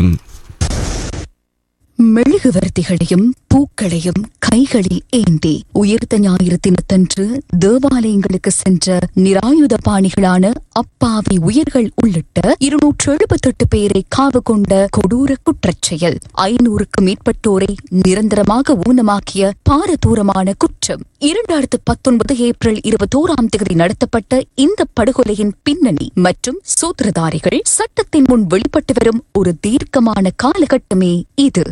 மெழுகுவர்த்திகளையும் பூக்களையும் கைகளில் ஏந்தி உயிர்த்த ஞாயிறு தினத்தன்று தேவாலயங்களுக்கு சென்ற நிராயுத பாணிகளான அப்பாவி உயிர்கள் உள்ளிட்ட இருநூற்று எழுபத்தெட்டு பேரை காவு கொண்ட கொடூர குற்றச்செயல் ஐநூறுக்கும் மேற்பட்டோரை நிரந்தரமாக ஊனமாக்கிய பாரதூரமான குற்றம் இரண்டாயிரத்து பத்தொன்பது ஏப்ரல் இருபத்தோராம் தேதி நடத்தப்பட்ட இந்த படுகொலையின் பின்னணி மற்றும் சூத்திரதாரிகள் சட்டத்தின் முன் வெளிப்பட்டு வரும் ஒரு தீர்க்கமான காலகட்டமே இது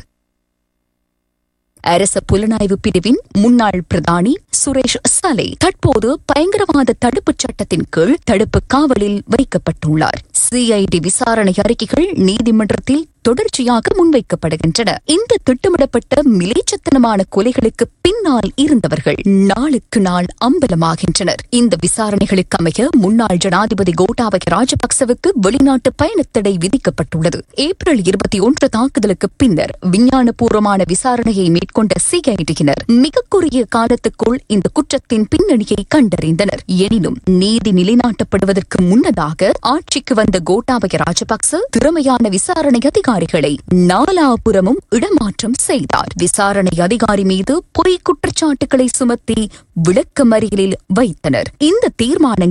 அரச புலனாய்வு பிரிவின் முன்னாள் பிரதானி சுரேஷ் சலை தற்போது பயங்கரவாத தடுப்புச் சட்டத்தின் கீழ் தடுப்பு காவலில் வைக்கப்பட்டுள்ளார் சிஐடி விசாரணை அறிக்கைகள் நீதிமன்றத்தில் தொடர்ச்சியாக முன்வைக்கப்படுகின்றன இந்த திட்டமிடப்பட்ட மிலேச்சத்தனமான கொலைகளுக்கு பின்னால் இருந்தவர்கள் நாளுக்கு நாள் அம்பலமாகின்றனர் இந்த விசாரணைகளுக்கு அமைய முன்னாள் ஜனாதிபதி கோட்டாபய ராஜபக்சவுக்கு வெளிநாட்டு பயணத்தடை விதிக்கப்பட்டுள்ளது ஏப்ரல் இருபத்தி ஒன்று தாக்குதலுக்கு பின்னர் விஞ்ஞானபூர்வமான விசாரணையை மேற்கொண்ட சிஐடியினர் மிக குறுகிய காலத்துக்குள் இந்த குற்றத்தின் பின்னணியை கண்டறிந்தனர் எனினும் நீதி நிலைநாட்டப்படுவதற்கு முன்னதாக ஆட்சிக்கு வந்த கோட்டாபய ராஜபக்ச திறமையான விசாரணை அதிகாரிகளை நாலாபுரமும் இடமாற்றம் செய்தார் விசாரணை அதிகாரி மீது பொய் குற்றச்சாட்டுகளை சுமத்தி விளக்கமறியலில் வைத்தனர் இந்த தீர்மானங்கள்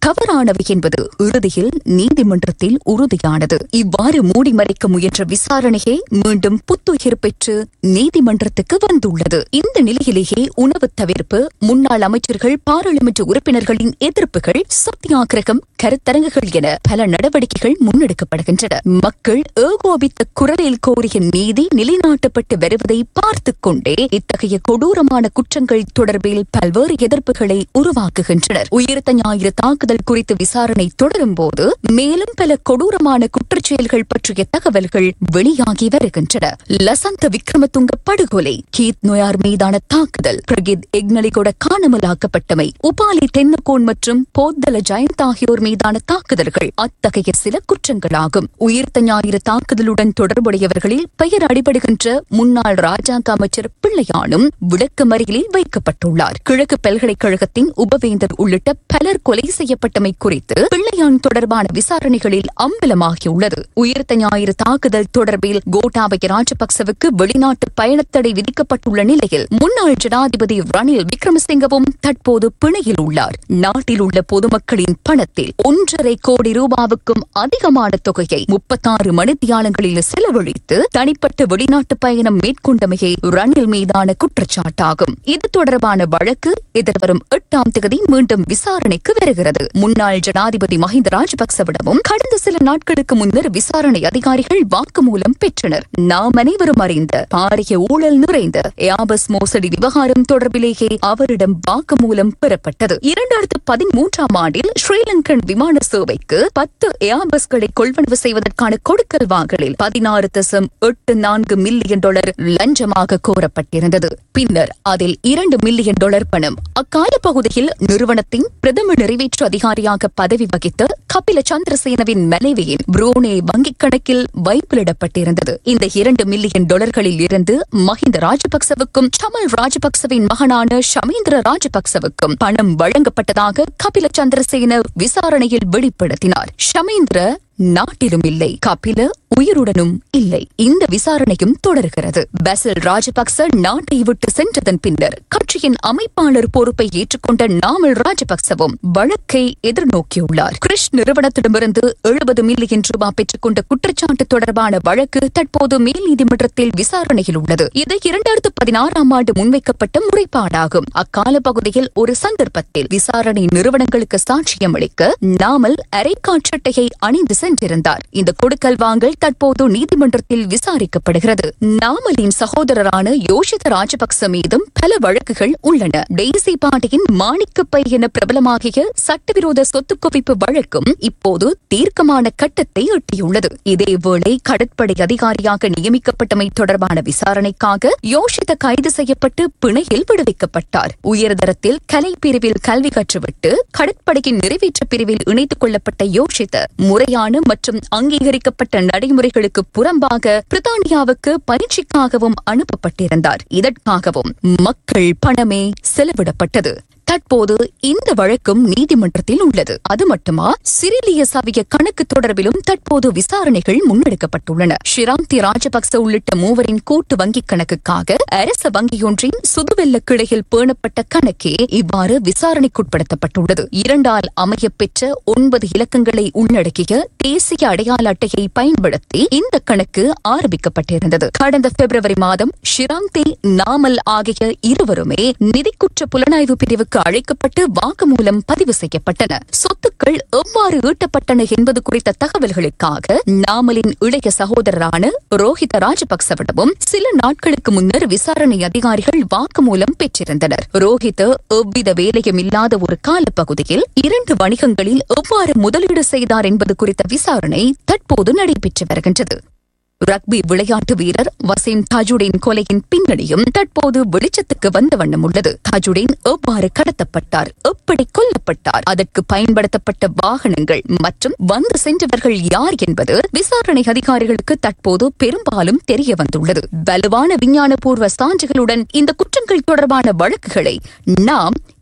தவறானவை என்பது இறுதியில் நீதிமன்றத்தில் உறுதியானது இவ்வாறு மூடி மறைக்க முயன்ற விசாரணையே மீண்டும் புத்துயிர் பெற்று நீதிமன்றத்துக்கு வந்துள்ளது இந்த நிலையிலேயே உணவு தவிர்ப்பு முன்னாள் அமைச்சர்கள் பாராளுமன்ற உறுப்பினர்களின் எதிர்ப்புகள் சத்தியாகிரகம் கருத்தரங்குகள் என பல நடவடிக்கைகள் முன்னெடுக்கப்படுகின்றன மக்கள் ஏகோபித்த குரலில் கோரிய நீதி நிலைநாட்டப்பட்டு வருவதை பார்த்துக் கொண்டே இத்தகைய கொடூரமான குற்றங்கள் தொடர்பில் பல்வேறு எதிர்ப்புகளை உருவாக்குகின்றனர் உயிர்த்த ஞாயிறு தாக்குதல் குறித்து விசாரணை தொடரும் போது மேலும் பல கொடூரமான குற்றச்செயல்கள் பற்றிய தகவல்கள் வெளியாகி வருகின்றன லசந்த விக்ரமதுங்க படுகொலை கீத் நோயார் மீதான தாக்குதல் பிரகித் எக்னலிகோட காணாமலாக்கப்பட்டமை உபாலி தென்னகோன் மற்றும் போத்தல ஜெயந்த் ஆகியோர் மீதான தாக்குதல்கள் அத்தகைய சில குற்றங்களாகும் உயிர்த்த ஞாயிறு தாக்குதலுடன் தொடர்புடையவர்களில் பெயர் அடிபடுகின்ற முன்னாள் ராஜாங்க அமைச்சர் பிள்ளையானும் விளக்கமறியலில் வைக்கப்பட்டுள்ளார் கிழக்கு பல்கலைக்கழகத்தின் உபவேந்தர் உள்ளிட்ட பலர் கொலை செய்யப்பட்டமை குறித்து பிள்ளையான் தொடர்பான விசாரணைகளில் அம்பலமாகியுள்ளது உயிர்த்த ஞாயிறு தாக்குதல் தொடர்பில் கோட்டாபய ராஜபக்சவுக்கு வெளிநாட்டு பயணத்தடை விதிக்கப்பட்டுள்ள நிலையில் முன்னாள் ஜனாதிபதி ரணில் விக்ரமசிங்கவும் தற்போது பிணையில் உள்ளார் நாட்டில் உள்ள பொதுமக்களின் பணத்தில் ஒன்றரை கோடி ரூபாவுக்கும் அதிகமான தொகையை முப்பத்தாறு மணித்தியாலங்களில் செலவழித்து தனிப்பட்ட வெளிநாட்டு பயணம் மேற்கொண்டமையே ரணில் மீதான குற்றச்சாட்டாகும் இது தொடர்பான வழக்கு எதிர்வரும் எட்டாம் தேதி மீண்டும் விசாரணைக்கு வருகிறது முன்னாள் ஜனாதிபதி மஹிந்த ராஜபக்சவிடமும் கடந்த சில நாட்களுக்கு முன்னர் விசாரணை அதிகாரிகள் வாக்குமூலம் பெற்றனர் நாம் அனைவரும் அறிந்த பாரிய ஊழல் நிறைந்த ஏபஸ் மோசடி விவகாரம் தொடர்பிலேயே அவரிடம் வாக்குமூலம் பெறப்பட்டது இரண்டாயிரத்து பதிமூன்றாம் ஆண்டில் ஸ்ரீலங்கன் விமான சேவைக்கு பத்து ஏபஸ்களை கொள்வனவு செய்வதற்கான கொடுக்கல் வாங்கலில் பதினாறு தசம் எட்டு நான்கு மில்லியன் டாலர் லஞ்சமாக கோரப்பட்டிருந்தது பின்னர் அதில் இரண்டு மில்லியன் டாலர் பணம் அக்கால பகுதியில் நிறுவனத்தின் பிரதம நிறைவேற்று அதிகாரியாக பதவி வகித்த கபில சந்திரசேனவின் மனைவியின் புரூனே வங்கிக் கணக்கில் வைப்பிலிடப்பட்டிருந்தது இந்த இரண்டு மில்லியன் டாலர்களில் இருந்து மஹிந்த ராஜபக்சவுக்கும் சமல் ராஜபக்சவின் மகனான ஷமேந்திர ராஜபக்சவுக்கும் பணம் வழங்கப்பட்டதாக கபில சந்திரசேன விசாரணையில் வெளிப்படுத்தினார் ஷமேந்திர நாட்டிலும் இல்லை கபில உயிருடனும் இல்லை இந்த விசாரணையும் தொடர்கிறது பசில் ராஜபக்ச நாட்டை விட்டு சென்றதன் பின்னர் கட்சியின் அமைப்பாளர் பொறுப்பை ஏற்றுக்கொண்ட நாமல் ராஜபக்சவும் வழக்கை எதிர்நோக்கியுள்ளார் கிறிஷ் நிறுவனத்திடமிருந்து எழுபது மில்லியன் ரூபாய் பெற்றுக்கொண்ட குற்றச்சாட்டு தொடர்பான வழக்கு தற்போது மேல் நீதிமன்றத்தில் விசாரணையில் உள்ளது இது இரண்டாயிரத்து பதினாறாம் ஆண்டு முன்வைக்கப்பட்ட முறைப்பாடாகும் அக்கால பகுதியில் ஒரு சந்தர்ப்பத்தில் விசாரணை நிறுவனங்களுக்கு சாட்சியம் அளிக்க நாமல் அரைக்காற்றட்டையை அணிந்து சென்றிருந்தார் இந்த கொடுக்கல் வாங்கல் தற்போது நீதிமன்றத்தில் விசாரிக்கப்படுகிறது நாமலின் சகோதரரான யோஷித ராஜபக்ச மீதும் பல வழக்குகள் உள்ளன டெய்சி பார்ட்டியின் மாணிக்கப்பை என பிரபலமாகிய சட்டவிரோத சொத்து குவிப்பு வழக்கும் இப்போது தீர்க்கமான கட்டத்தை எட்டியுள்ளது இதேவேளை கடற்படை அதிகாரியாக நியமிக்கப்பட்டமை தொடர்பான விசாரணைக்காக யோஷித கைது செய்யப்பட்டு பிணையில் விடுவிக்கப்பட்டார் உயர்தரத்தில் கலை பிரிவில் கல்வி கற்றுவிட்டு கடற்படையின் நிறைவேற்று பிரிவில் இணைத்துக் கொள்ளப்பட்ட யோஷித முறையான மற்றும் அங்கீகரிக்கப்பட்ட நடைமுறைகளுக்கு புறம்பாக பிரித்தானியாவுக்கு பயிற்சிக்காகவும் அனுப்பப்பட்டிருந்தார் இதற்காகவும் மக்கள் பணமே செலவிடப்பட்டது தற்போது இந்த வழக்கும் நீதிமன்றத்தில் உள்ளது அது மட்டுமா சிறிலிய சவிய கணக்கு தொடர்பிலும் தற்போது விசாரணைகள் முன்னெடுக்கப்பட்டுள்ளன ஷிராந்தி ராஜபக்ச உள்ளிட்ட மூவரின் கூட்டு வங்கிக் கணக்குக்காக அரச வங்கியொன்றின் சுதுவெல்ல கிளையில் பேணப்பட்ட கணக்கே இவ்வாறு விசாரணைக்குட்படுத்தப்பட்டுள்ளது இரண்டால் அமையப் பெற்ற ஒன்பது இலக்கங்களை உள்ளடக்கிய தேசிய அடையாள அட்டையை பயன்படுத்தி இந்த கணக்கு ஆரம்பிக்கப்பட்டிருந்தது கடந்த பிப்ரவரி மாதம் ஷிராந்தி நாமல் ஆகிய இருவருமே நிதிக்குற்ற புலனாய்வு பிரிவுக்கு அழைக்கப்பட்டு வாக்குமூலம் பதிவு செய்யப்பட்டன சொத்துக்கள் எவ்வாறு ஈட்டப்பட்டன என்பது குறித்த தகவல்களுக்காக நாமலின் இளைய சகோதரரான ரோஹித ராஜபக்சவிடமும் சில நாட்களுக்கு முன்னர் விசாரணை அதிகாரிகள் வாக்குமூலம் பெற்றிருந்தனர் ரோஹித் எவ்வித வேலையும் இல்லாத ஒரு காலப்பகுதியில் இரண்டு வணிகங்களில் எவ்வாறு முதலீடு செய்தார் என்பது குறித்த விசாரணை தற்போது நடைபெற்று வருகின்றது ரக்பி விளையாட்டு வீரர் வசீம் தாஜுடின் கொலையின் பின்னணியும் தற்போது வெளிச்சத்துக்கு வந்த வண்ணம் உள்ளது தாஜுடின் எவ்வாறு கடத்தப்பட்டார் எப்படி கொல்லப்பட்டார் அதற்கு பயன்படுத்தப்பட்ட வாகனங்கள் மற்றும் வந்து சென்றவர்கள் யார் என்பது விசாரணை அதிகாரிகளுக்கு தற்போது பெரும்பாலும் தெரிய வந்துள்ளது வலுவான விஞ்ஞானபூர்வ சான்றுகளுடன் இந்த குற்றங்கள் தொடர்பான வழக்குகளை நாம்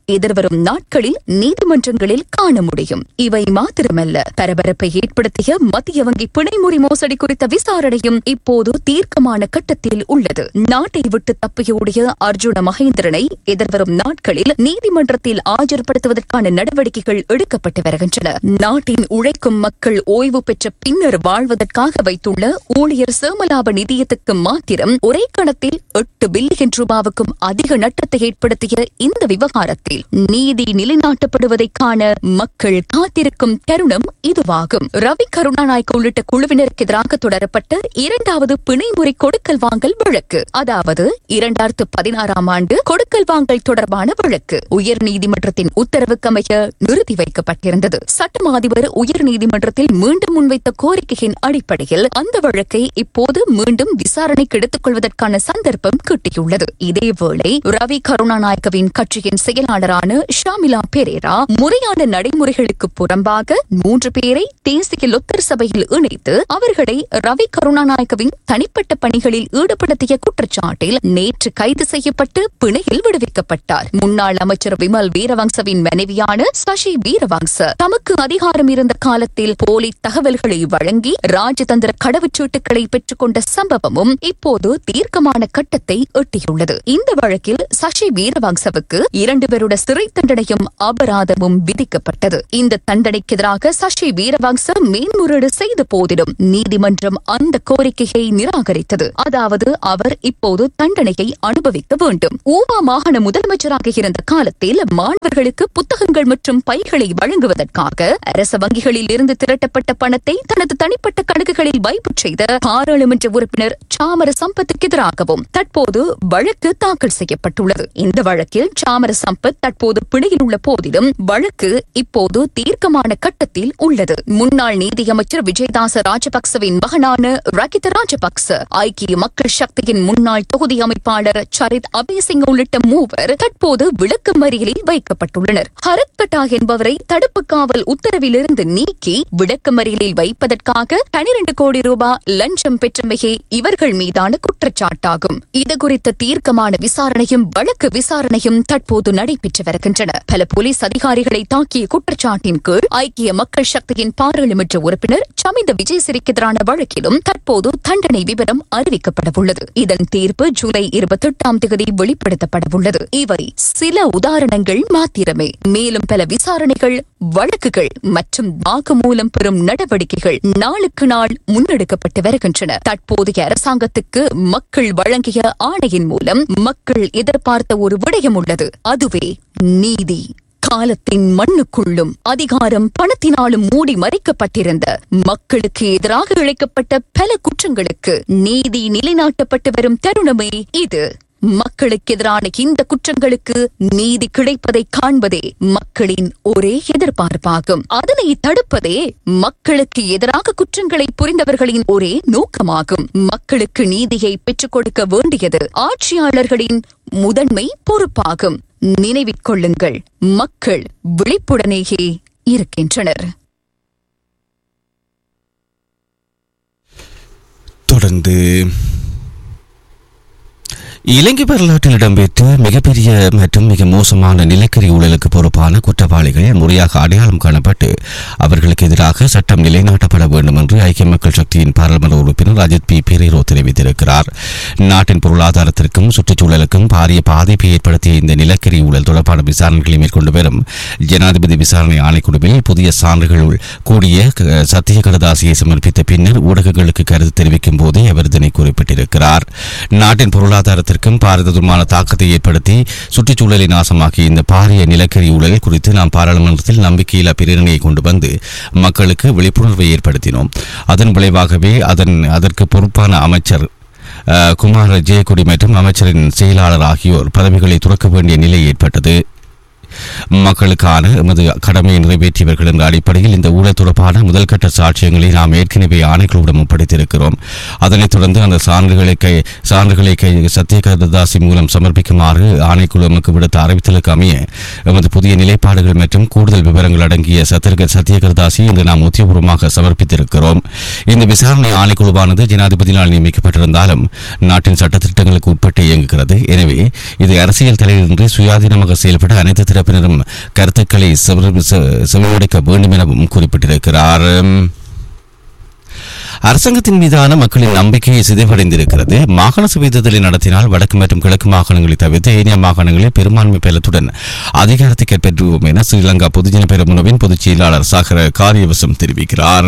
எதிர்வரும் நாட்களில் நீதிமன்றங்களில் காண முடியும் இவை மாத்திரமல்ல பரபரப்பை ஏற்படுத்திய மத்திய வங்கி பிணைமுறை மோசடி குறித்த விசாரணையும் இப்போது தீர்க்கமான கட்டத்தில் உள்ளது நாட்டை விட்டு தப்பியோடிய அர்ஜுன மகேந்திரனை எதிர்வரும் நாட்களில் நீதிமன்றத்தில் ஆஜர்படுத்துவதற்கான நடவடிக்கைகள் எடுக்கப்பட்டு வருகின்றன நாட்டின் உழைக்கும் மக்கள் ஓய்வு பெற்ற பின்னர் வாழ்வதற்காக வைத்துள்ள ஊழியர் சேமலாப நிதியத்துக்கு மாத்திரம் ஒரே கணத்தில் எட்டு பில்லியன் ரூபாவுக்கும் அதிக நட்டத்தை ஏற்படுத்திய இந்த விவகாரத்தில் நீதி நிலைநாட்டப்படுவதை காண மக்கள் காத்திருக்கும் தருணம் இதுவாகும் ரவி கருணாநாயக்க உள்ளிட்ட குழுவினருக்கு எதிராக தொடரப்பட்ட இரண்டாவது பிணைமுறை கொடுக்கல் வாங்கல் வழக்கு அதாவது இரண்டாயிரத்து பதினாறாம் ஆண்டு கொடுக்கல் வாங்கல் தொடர்பான வழக்கு உயர் நீதிமன்றத்தின் உத்தரவுக்கமைய நிறுத்தி வைக்கப்பட்டிருந்தது சட்டம் அதிபர் உயர் நீதிமன்றத்தில் மீண்டும் முன்வைத்த கோரிக்கையின் அடிப்படையில் அந்த வழக்கை இப்போது மீண்டும் விசாரணைக்கு எடுத்துக் கொள்வதற்கான சந்தர்ப்பம் கிட்டியுள்ளது இதேவேளை ரவி கருணாநாயக்கவின் கட்சியின் செயலாளரான ஷாமிலா பெரேரா முறையான நடைமுறைகளுக்கு புறம்பாக மூன்று பேரை தேசிய லொத்தர் சபையில் இணைத்து அவர்களை ரவி கருணாநாயக்கவின் தனிப்பட்ட பணிகளில் ஈடுபடுத்திய குற்றச்சாட்டில் நேற்று கைது செய்யப்பட்டு பிணையில் விடுவிக்கப்பட்டார் முன்னாள் அமைச்சர் விமல் வீரவங்சவின் மனைவியான சசி வீரவங்ச தமக்கு அதிகாரம் இருந்த காலத்தில் போலி தகவல்களை வழங்கி ராஜதந்திர கடவுச்சீட்டுகளை பெற்றுக்கொண்ட சம்பவமும் இப்போது தீர்க்கமான கட்டத்தை எட்டியுள்ளது இந்த வழக்கில் சசி வீரவங்சவுக்கு இரண்டு வருட சிறை தண்டனையும் அபராதமும் விதிக்கப்பட்டது இந்த தண்டனைக்கு எதிராக சசி வீரவங்ச மேன்முறையீடு செய்த போதிலும் நீதிமன்றம் அந்த கோரிக்கையை நிராகரித்தது அதாவது அவர் இப்போது தண்டனையை அனுபவிக்க வேண்டும் ஊவா மாகாண முதலமைச்சராக இருந்த காலத்தில் மாணவர்களுக்கு புத்தகங்கள் மற்றும் பைகளை வழங்குவதற்காக அரச வங்கிகளில் இருந்து திரட்டப்பட்ட பணத்தை தனது தனிப்பட்ட கணக்குகளில் வைப்பு செய்த பாராளுமன்ற உறுப்பினர் சாமர சம்பத்துக்கு எதிராகவும் தற்போது வழக்கு தாக்கல் செய்யப்பட்டுள்ளது இந்த வழக்கில் சாமர சம்பத் தற்போது பிணையில் உள்ள போதிலும் வழக்கு இப்போது தீர்க்கமான கட்டத்தில் உள்ளது முன்னாள் நீதியமைச்சர் விஜயதாச ராஜபக்சவின் மகனான ரகித ராஜபக்ச ஐக்கிய மக்கள் சக்தியின் முன்னாள் தொகுதி அமைப்பாளர் சரித் அபேசிங் உள்ளிட்ட மூவர் தற்போது விளக்கமறியலில் வைக்கப்பட்டுள்ளனர் ஹரத் பட்டா என்பவரை தடுப்பு காவல் உத்தரவிலிருந்து நீக்கி விளக்கமறியலில் வைப்பதற்காக பனிரண்டு கோடி ரூபாய் லஞ்சம் பெற்றமையே இவர்கள் மீதான குற்றச்சாட்டாகும் இது குறித்த தீர்க்கமான விசாரணையும் வழக்கு விசாரணையும் தற்போது நடைபெற்று வருகின்றன பல போலீஸ் அதிகாரிகளை தாக்கிய குற்றச்சாட்டின் கீழ் ஐக்கிய மக்கள் சக்தியின் பாராளுமன்ற உறுப்பினர் சமிந்த விஜயசிறிக்கு எதிரான வழக்கிலும் தற்போது தண்டனை விவரம் அறிவிக்கப்படவுள்ளது இதன் தீர்ப்பு ஜூலை இருபத்தி எட்டாம் தேதி வெளிப்படுத்தப்படவுள்ளது இவை சில உதாரணங்கள் மாத்திரமே மேலும் பல விசாரணைகள் வழக்குகள் மற்றும் வாக்குமூலம் பெறும் நடவடிக்கைகள் நாளுக்கு நாள் முன்னெடுக்கப்பட்டு வருகின்றன தற்போதைய அரசாங்கத்துக்கு மக்கள் வழங்கிய ஆணையின் மூலம் மக்கள் எதிர்பார்த்த ஒரு விடயம் உள்ளது அதுவே நீதி காலத்தின் மண்ணுக்குள்ளும் அதிகாரம் பணத்தினாலும் மூடி மறைக்கப்பட்டிருந்த மக்களுக்கு எதிராக இழைக்கப்பட்ட பல குற்றங்களுக்கு நீதி நிலைநாட்டப்பட்டு வரும் தருணமே இது மக்களுக்கு எதிரான இந்த குற்றங்களுக்கு நீதி கிடைப்பதை காண்பதே மக்களின் ஒரே எதிர்பார்ப்பாகும் அதனை தடுப்பதே மக்களுக்கு எதிராக குற்றங்களை புரிந்தவர்களின் ஒரே நோக்கமாகும் மக்களுக்கு நீதியை பெற்றுக் கொடுக்க வேண்டியது ஆட்சியாளர்களின் முதன்மை பொறுப்பாகும் நினைவிற்கொள்ளுங்கள் மக்கள் விழிப்புடனேயே இருக்கின்றனர் தொடர்ந்து இலங்கை வரலாற்றில் இடம்பெற்ற மிகப்பெரிய மற்றும் மிக மோசமான நிலக்கரி ஊழலுக்கு பொறுப்பான குற்றவாளிகள் முறையாக அடையாளம் காணப்பட்டு அவர்களுக்கு எதிராக சட்டம் நிலைநாட்டப்பட வேண்டும் என்று ஐக்கிய மக்கள் சக்தியின் பாராளுமன்ற உறுப்பினர் அஜித் பி பெரேரோ தெரிவித்திருக்கிறார் நாட்டின் பொருளாதாரத்திற்கும் சுற்றுச்சூழலுக்கும் பாரிய பாதிப்பை ஏற்படுத்திய இந்த நிலக்கரி ஊழல் தொடர்பான விசாரணைகளை மேற்கொண்டு வரும் ஜனாதிபதி விசாரணை ஆணைக்குழுவில் புதிய சான்றுகளுள் கூடிய க- சத்திய கடதாசியை சமர்ப்பித்த பின்னர் ஊடகங்களுக்கு கருத்து தெரிவிக்கும் போதே அவர் இதனை குறிப்பிட்டிருக்கிறார் நாட்டின் பொருளாதாரத்திற்கும் பாரதூரமான தாக்கத்தை ஏற்படுத்தி சுற்றுச்சூழலை நாசமாக்கிய இந்த பாரிய நிலக்கரி ஊழல் குறித்து நாம் பாராளுமன்றத்தில் நம்பிக்கையில்லா பிரேரணையை கொண்டு வந்து மக்களுக்கு விழிப்புணர்வை ஏற்படுத்தினோம் அதன் விளைவாகவே அதன் அதற்கு பொறுப்பான அமைச்சர் அஹ், குமார ஜெயக்குடி மற்றும் அமைச்சரின் செயலாளர் ஆகியோர் பதவிகளை துறக்க வேண்டிய நிலை ஏற்பட்டது மக்களுக்கான எமது கடமையை நிறைவேற்றியவர்கள் என்ற அடிப்படையில் இந்த ஊழல் தொடர்பான முதல் கட்ட சாட்சியங்களை நாம் ஏற்கனவே ஆணைக்குழுவிடம் ஒப்படைத்திருக்கிறோம் அதனைத் தொடர்ந்து அந்த சான்றுகளை கை சான்றுகளை கை சத்யகதாசி மூலம் சமர்ப்பிக்குமாறு ஆணைக்குழு நமக்கு விடுத்த அறிவித்தலுக்கு அமைய எமது புதிய நிலைப்பாடுகள் மற்றும் கூடுதல் விவரங்கள் அடங்கிய சத்தியக சத்யகதாசி இன்று நாம் உத்தியபூர்வமாக சமர்ப்பித்திருக்கிறோம் இந்த விசாரணை ஆணைக்குழுவானது ஜனாதிபதியினால் நியமிக்கப்பட்டிருந்தாலும் நாட்டின் சட்டத்திட்டங்களுக்கு உட்பட்டு இயங்குகிறது எனவே இது அரசியல் தலையின்றி சுயாதீனமாக செயல்பட அனைத்து தரப்பு தரப்பினரும் கருத்துக்களை செவி- செ- செவிமடுக்க வேண்டும் எனவும் குறிப்பிட்டிருக்கிறார் அரசாங்கத்தின் மீதான மக்களின் நம்பிக்கை சிதைவடைந்திருக்கிறது மாகாண சபை தேர்தலை நடத்தினால் வடக்கு மற்றும் கிழக்கு மாகாணங்களை தவிர்த்து ஏனைய மாகாணங்களில் பெரும்பான்மை பலத்துடன் அதிகாரத்தை கைப்பற்றுவோம் என ஸ்ரீலங்கா பொதுஜன பெரமுனவின் பொதுச் செயலாளர் சாகர காரியவசம் தெரிவிக்கிறார்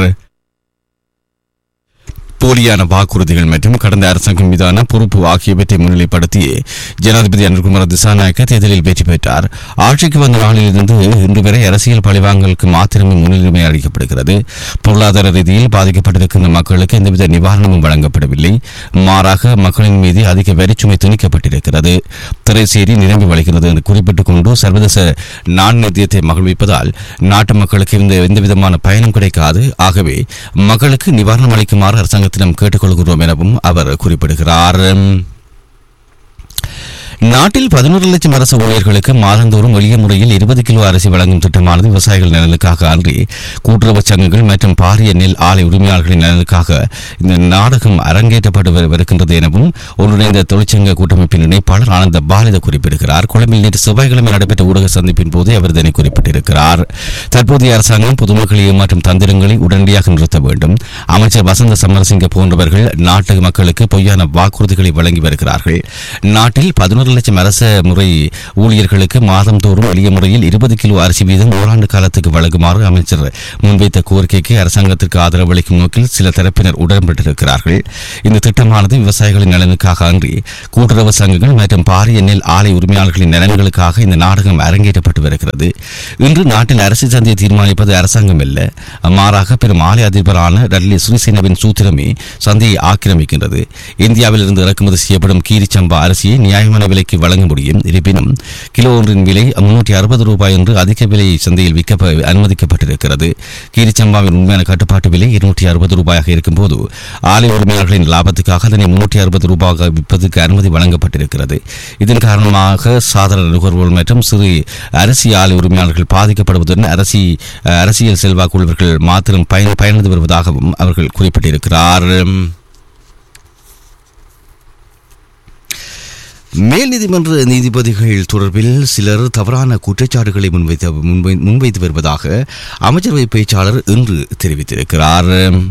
போலியான வாக்குறுதிகள் மற்றும் கடந்த அரசாங்கம் மீதான பொறுப்பு ஆகியவற்றை முன்னிலைப்படுத்தி ஜனாதிபதி அனுர்குமார் திசாநாயக்க தேர்தலில் வெற்றி பெற்றார் ஆட்சிக்கு வந்த நாளிலிருந்து இன்று வரை அரசியல் பழிவாங்கலுக்கு மாத்திரமே முன்னுரிமை அளிக்கப்படுகிறது பொருளாதார ரீதியில் பாதிக்கப்பட்டிருக்கின்ற மக்களுக்கு எந்தவித நிவாரணமும் வழங்கப்படவில்லை மாறாக மக்களின் மீது அதிக வரிச்சுமை திணிக்கப்பட்டிருக்கிறது திரைசேரி நிரம்பி வழிகிறது என்று குறிப்பிட்டுக் கொண்டு சர்வதேச நாணயத்தை மகிழ்விப்பதால் நாட்டு மக்களுக்கு இந்த எந்தவிதமான பயனும் கிடைக்காது ஆகவே மக்களுக்கு நிவாரணம் அளிக்குமாறு அரசாங்கத்திடம் கேட்டுக்கொள்கிறோம் எனவும் அவர் குறிப்பிடுகிறார் நாட்டில் பதினோரு லட்சம் அரசு ஊழியர்களுக்கு மாதந்தோறும் எளிய முறையில் இருபது கிலோ அரிசி வழங்கும் திட்டமானது விவசாயிகள் நலனுக்காக அன்றி கூட்டுறவு சங்கங்கள் மற்றும் பாரிய நெல் ஆலை உரிமையாளர்களின் நலனுக்காக இந்த நாடகம் அரங்கேற்றப்பட்டு வரு- வருகின்றது எனவும் ஒன்றிணைந்த தொழிற்சங்க கூட்டமைப்பின் இணைப்பாளர் ஆனந்த பாலித குறிப்பிடுகிறார் கொழும்பில் நேற்று செவ்வாய்க்கிழமை நடைபெற்ற ஊடக சந்திப்பின் போது அவர் இதனை குறிப்பிட்டிருக்கிறார் தற்போதைய அரசாங்கம் பொதுமக்களை ஏமாற்றும் தந்திரங்களை உடனடியாக நிறுத்த வேண்டும் அமைச்சர் வசந்த சமரசிங்க போன்றவர்கள் நாட்டு மக்களுக்கு பொய்யான வாக்குறுதிகளை வழங்கி வருகிறார்கள் நாட்டில் பதினோரு லட்சம் அரச முறை ஊழியர்களுக்கு மாதந்தோறும் எளிய முறையில் இருபது கிலோ அரிசி வீதம் ஓராண்டு காலத்துக்கு வழங்குமாறு அமைச்சர் முன்வைத்த கோரிக்கைக்கு அரசாங்கத்திற்கு ஆதரவு அளிக்கும் நோக்கில் சில தரப்பினர் உடன்பட்டிருக்கிறார்கள் இந்த திட்டமானது விவசாயிகளின் நலனுக்காக அன்றி கூட்டுறவு சங்கங்கள் மற்றும் பாரிய நெல் ஆலை உரிமையாளர்களின் நலன்களுக்காக இந்த நாடகம் அரங்கேற்றப்பட்டு வருகிறது இன்று நாட்டில் அரசு சந்தையை தீர்மானிப்பது அரசாங்கம் அல்ல மாறாக பெரும் ஆலை அதிபரான டல்லி சுரிசேனவின் சூத்திரமே சந்தையை ஆக்கிரமிக்கின்றது இந்தியாவில் இருந்து இறக்குமதி செய்யப்படும் கீரிச்சம்பா அரிசியை நியாயமான விலைக்கு வழங்க முடியும் இருப்பினும் கிலோ ஒன்றின் விலை முன்னூற்றி அறுபது ரூபாய் என்று அதிக விலை சந்தையில் விற்க அனுமதிக்கப்பட்டிருக்கிறது கீரிச்சம்பாவின் உண்மையான கட்டுப்பாட்டு விலை இருநூற்றி அறுபது ரூபாயாக இருக்கும்போது ஆலை உரிமையாளர்களின் லாபத்துக்காக அதனை முன்னூற்றி அறுபது ரூபாயாக விற்பதற்கு அனுமதி வழங்கப்பட்டிருக்கிறது இதன் காரணமாக சாதாரண நுகர்வோர் மற்றும் சிறு அரிசி ஆலை உரிமையாளர்கள் பாதிக்கப்படுவதுடன் அரசி அரசியல் செல்வாக்கு உள்ளவர்கள் மாத்திரம் பயன் பயனடைந்து வருவதாகவும் அவர்கள் குறிப்பிட்டிருக்கிறார் மேல் நீதிமன்ற நீதிபதிகள் தொடர்பில் சிலர் தவறான குற்றச்சாட்டுகளை முன்வைத்த முன்வை- முன்வைத்து வருவதாக அமைச்சரவை பேச்சாளர் இன்று தெரிவித்திருக்கிறார்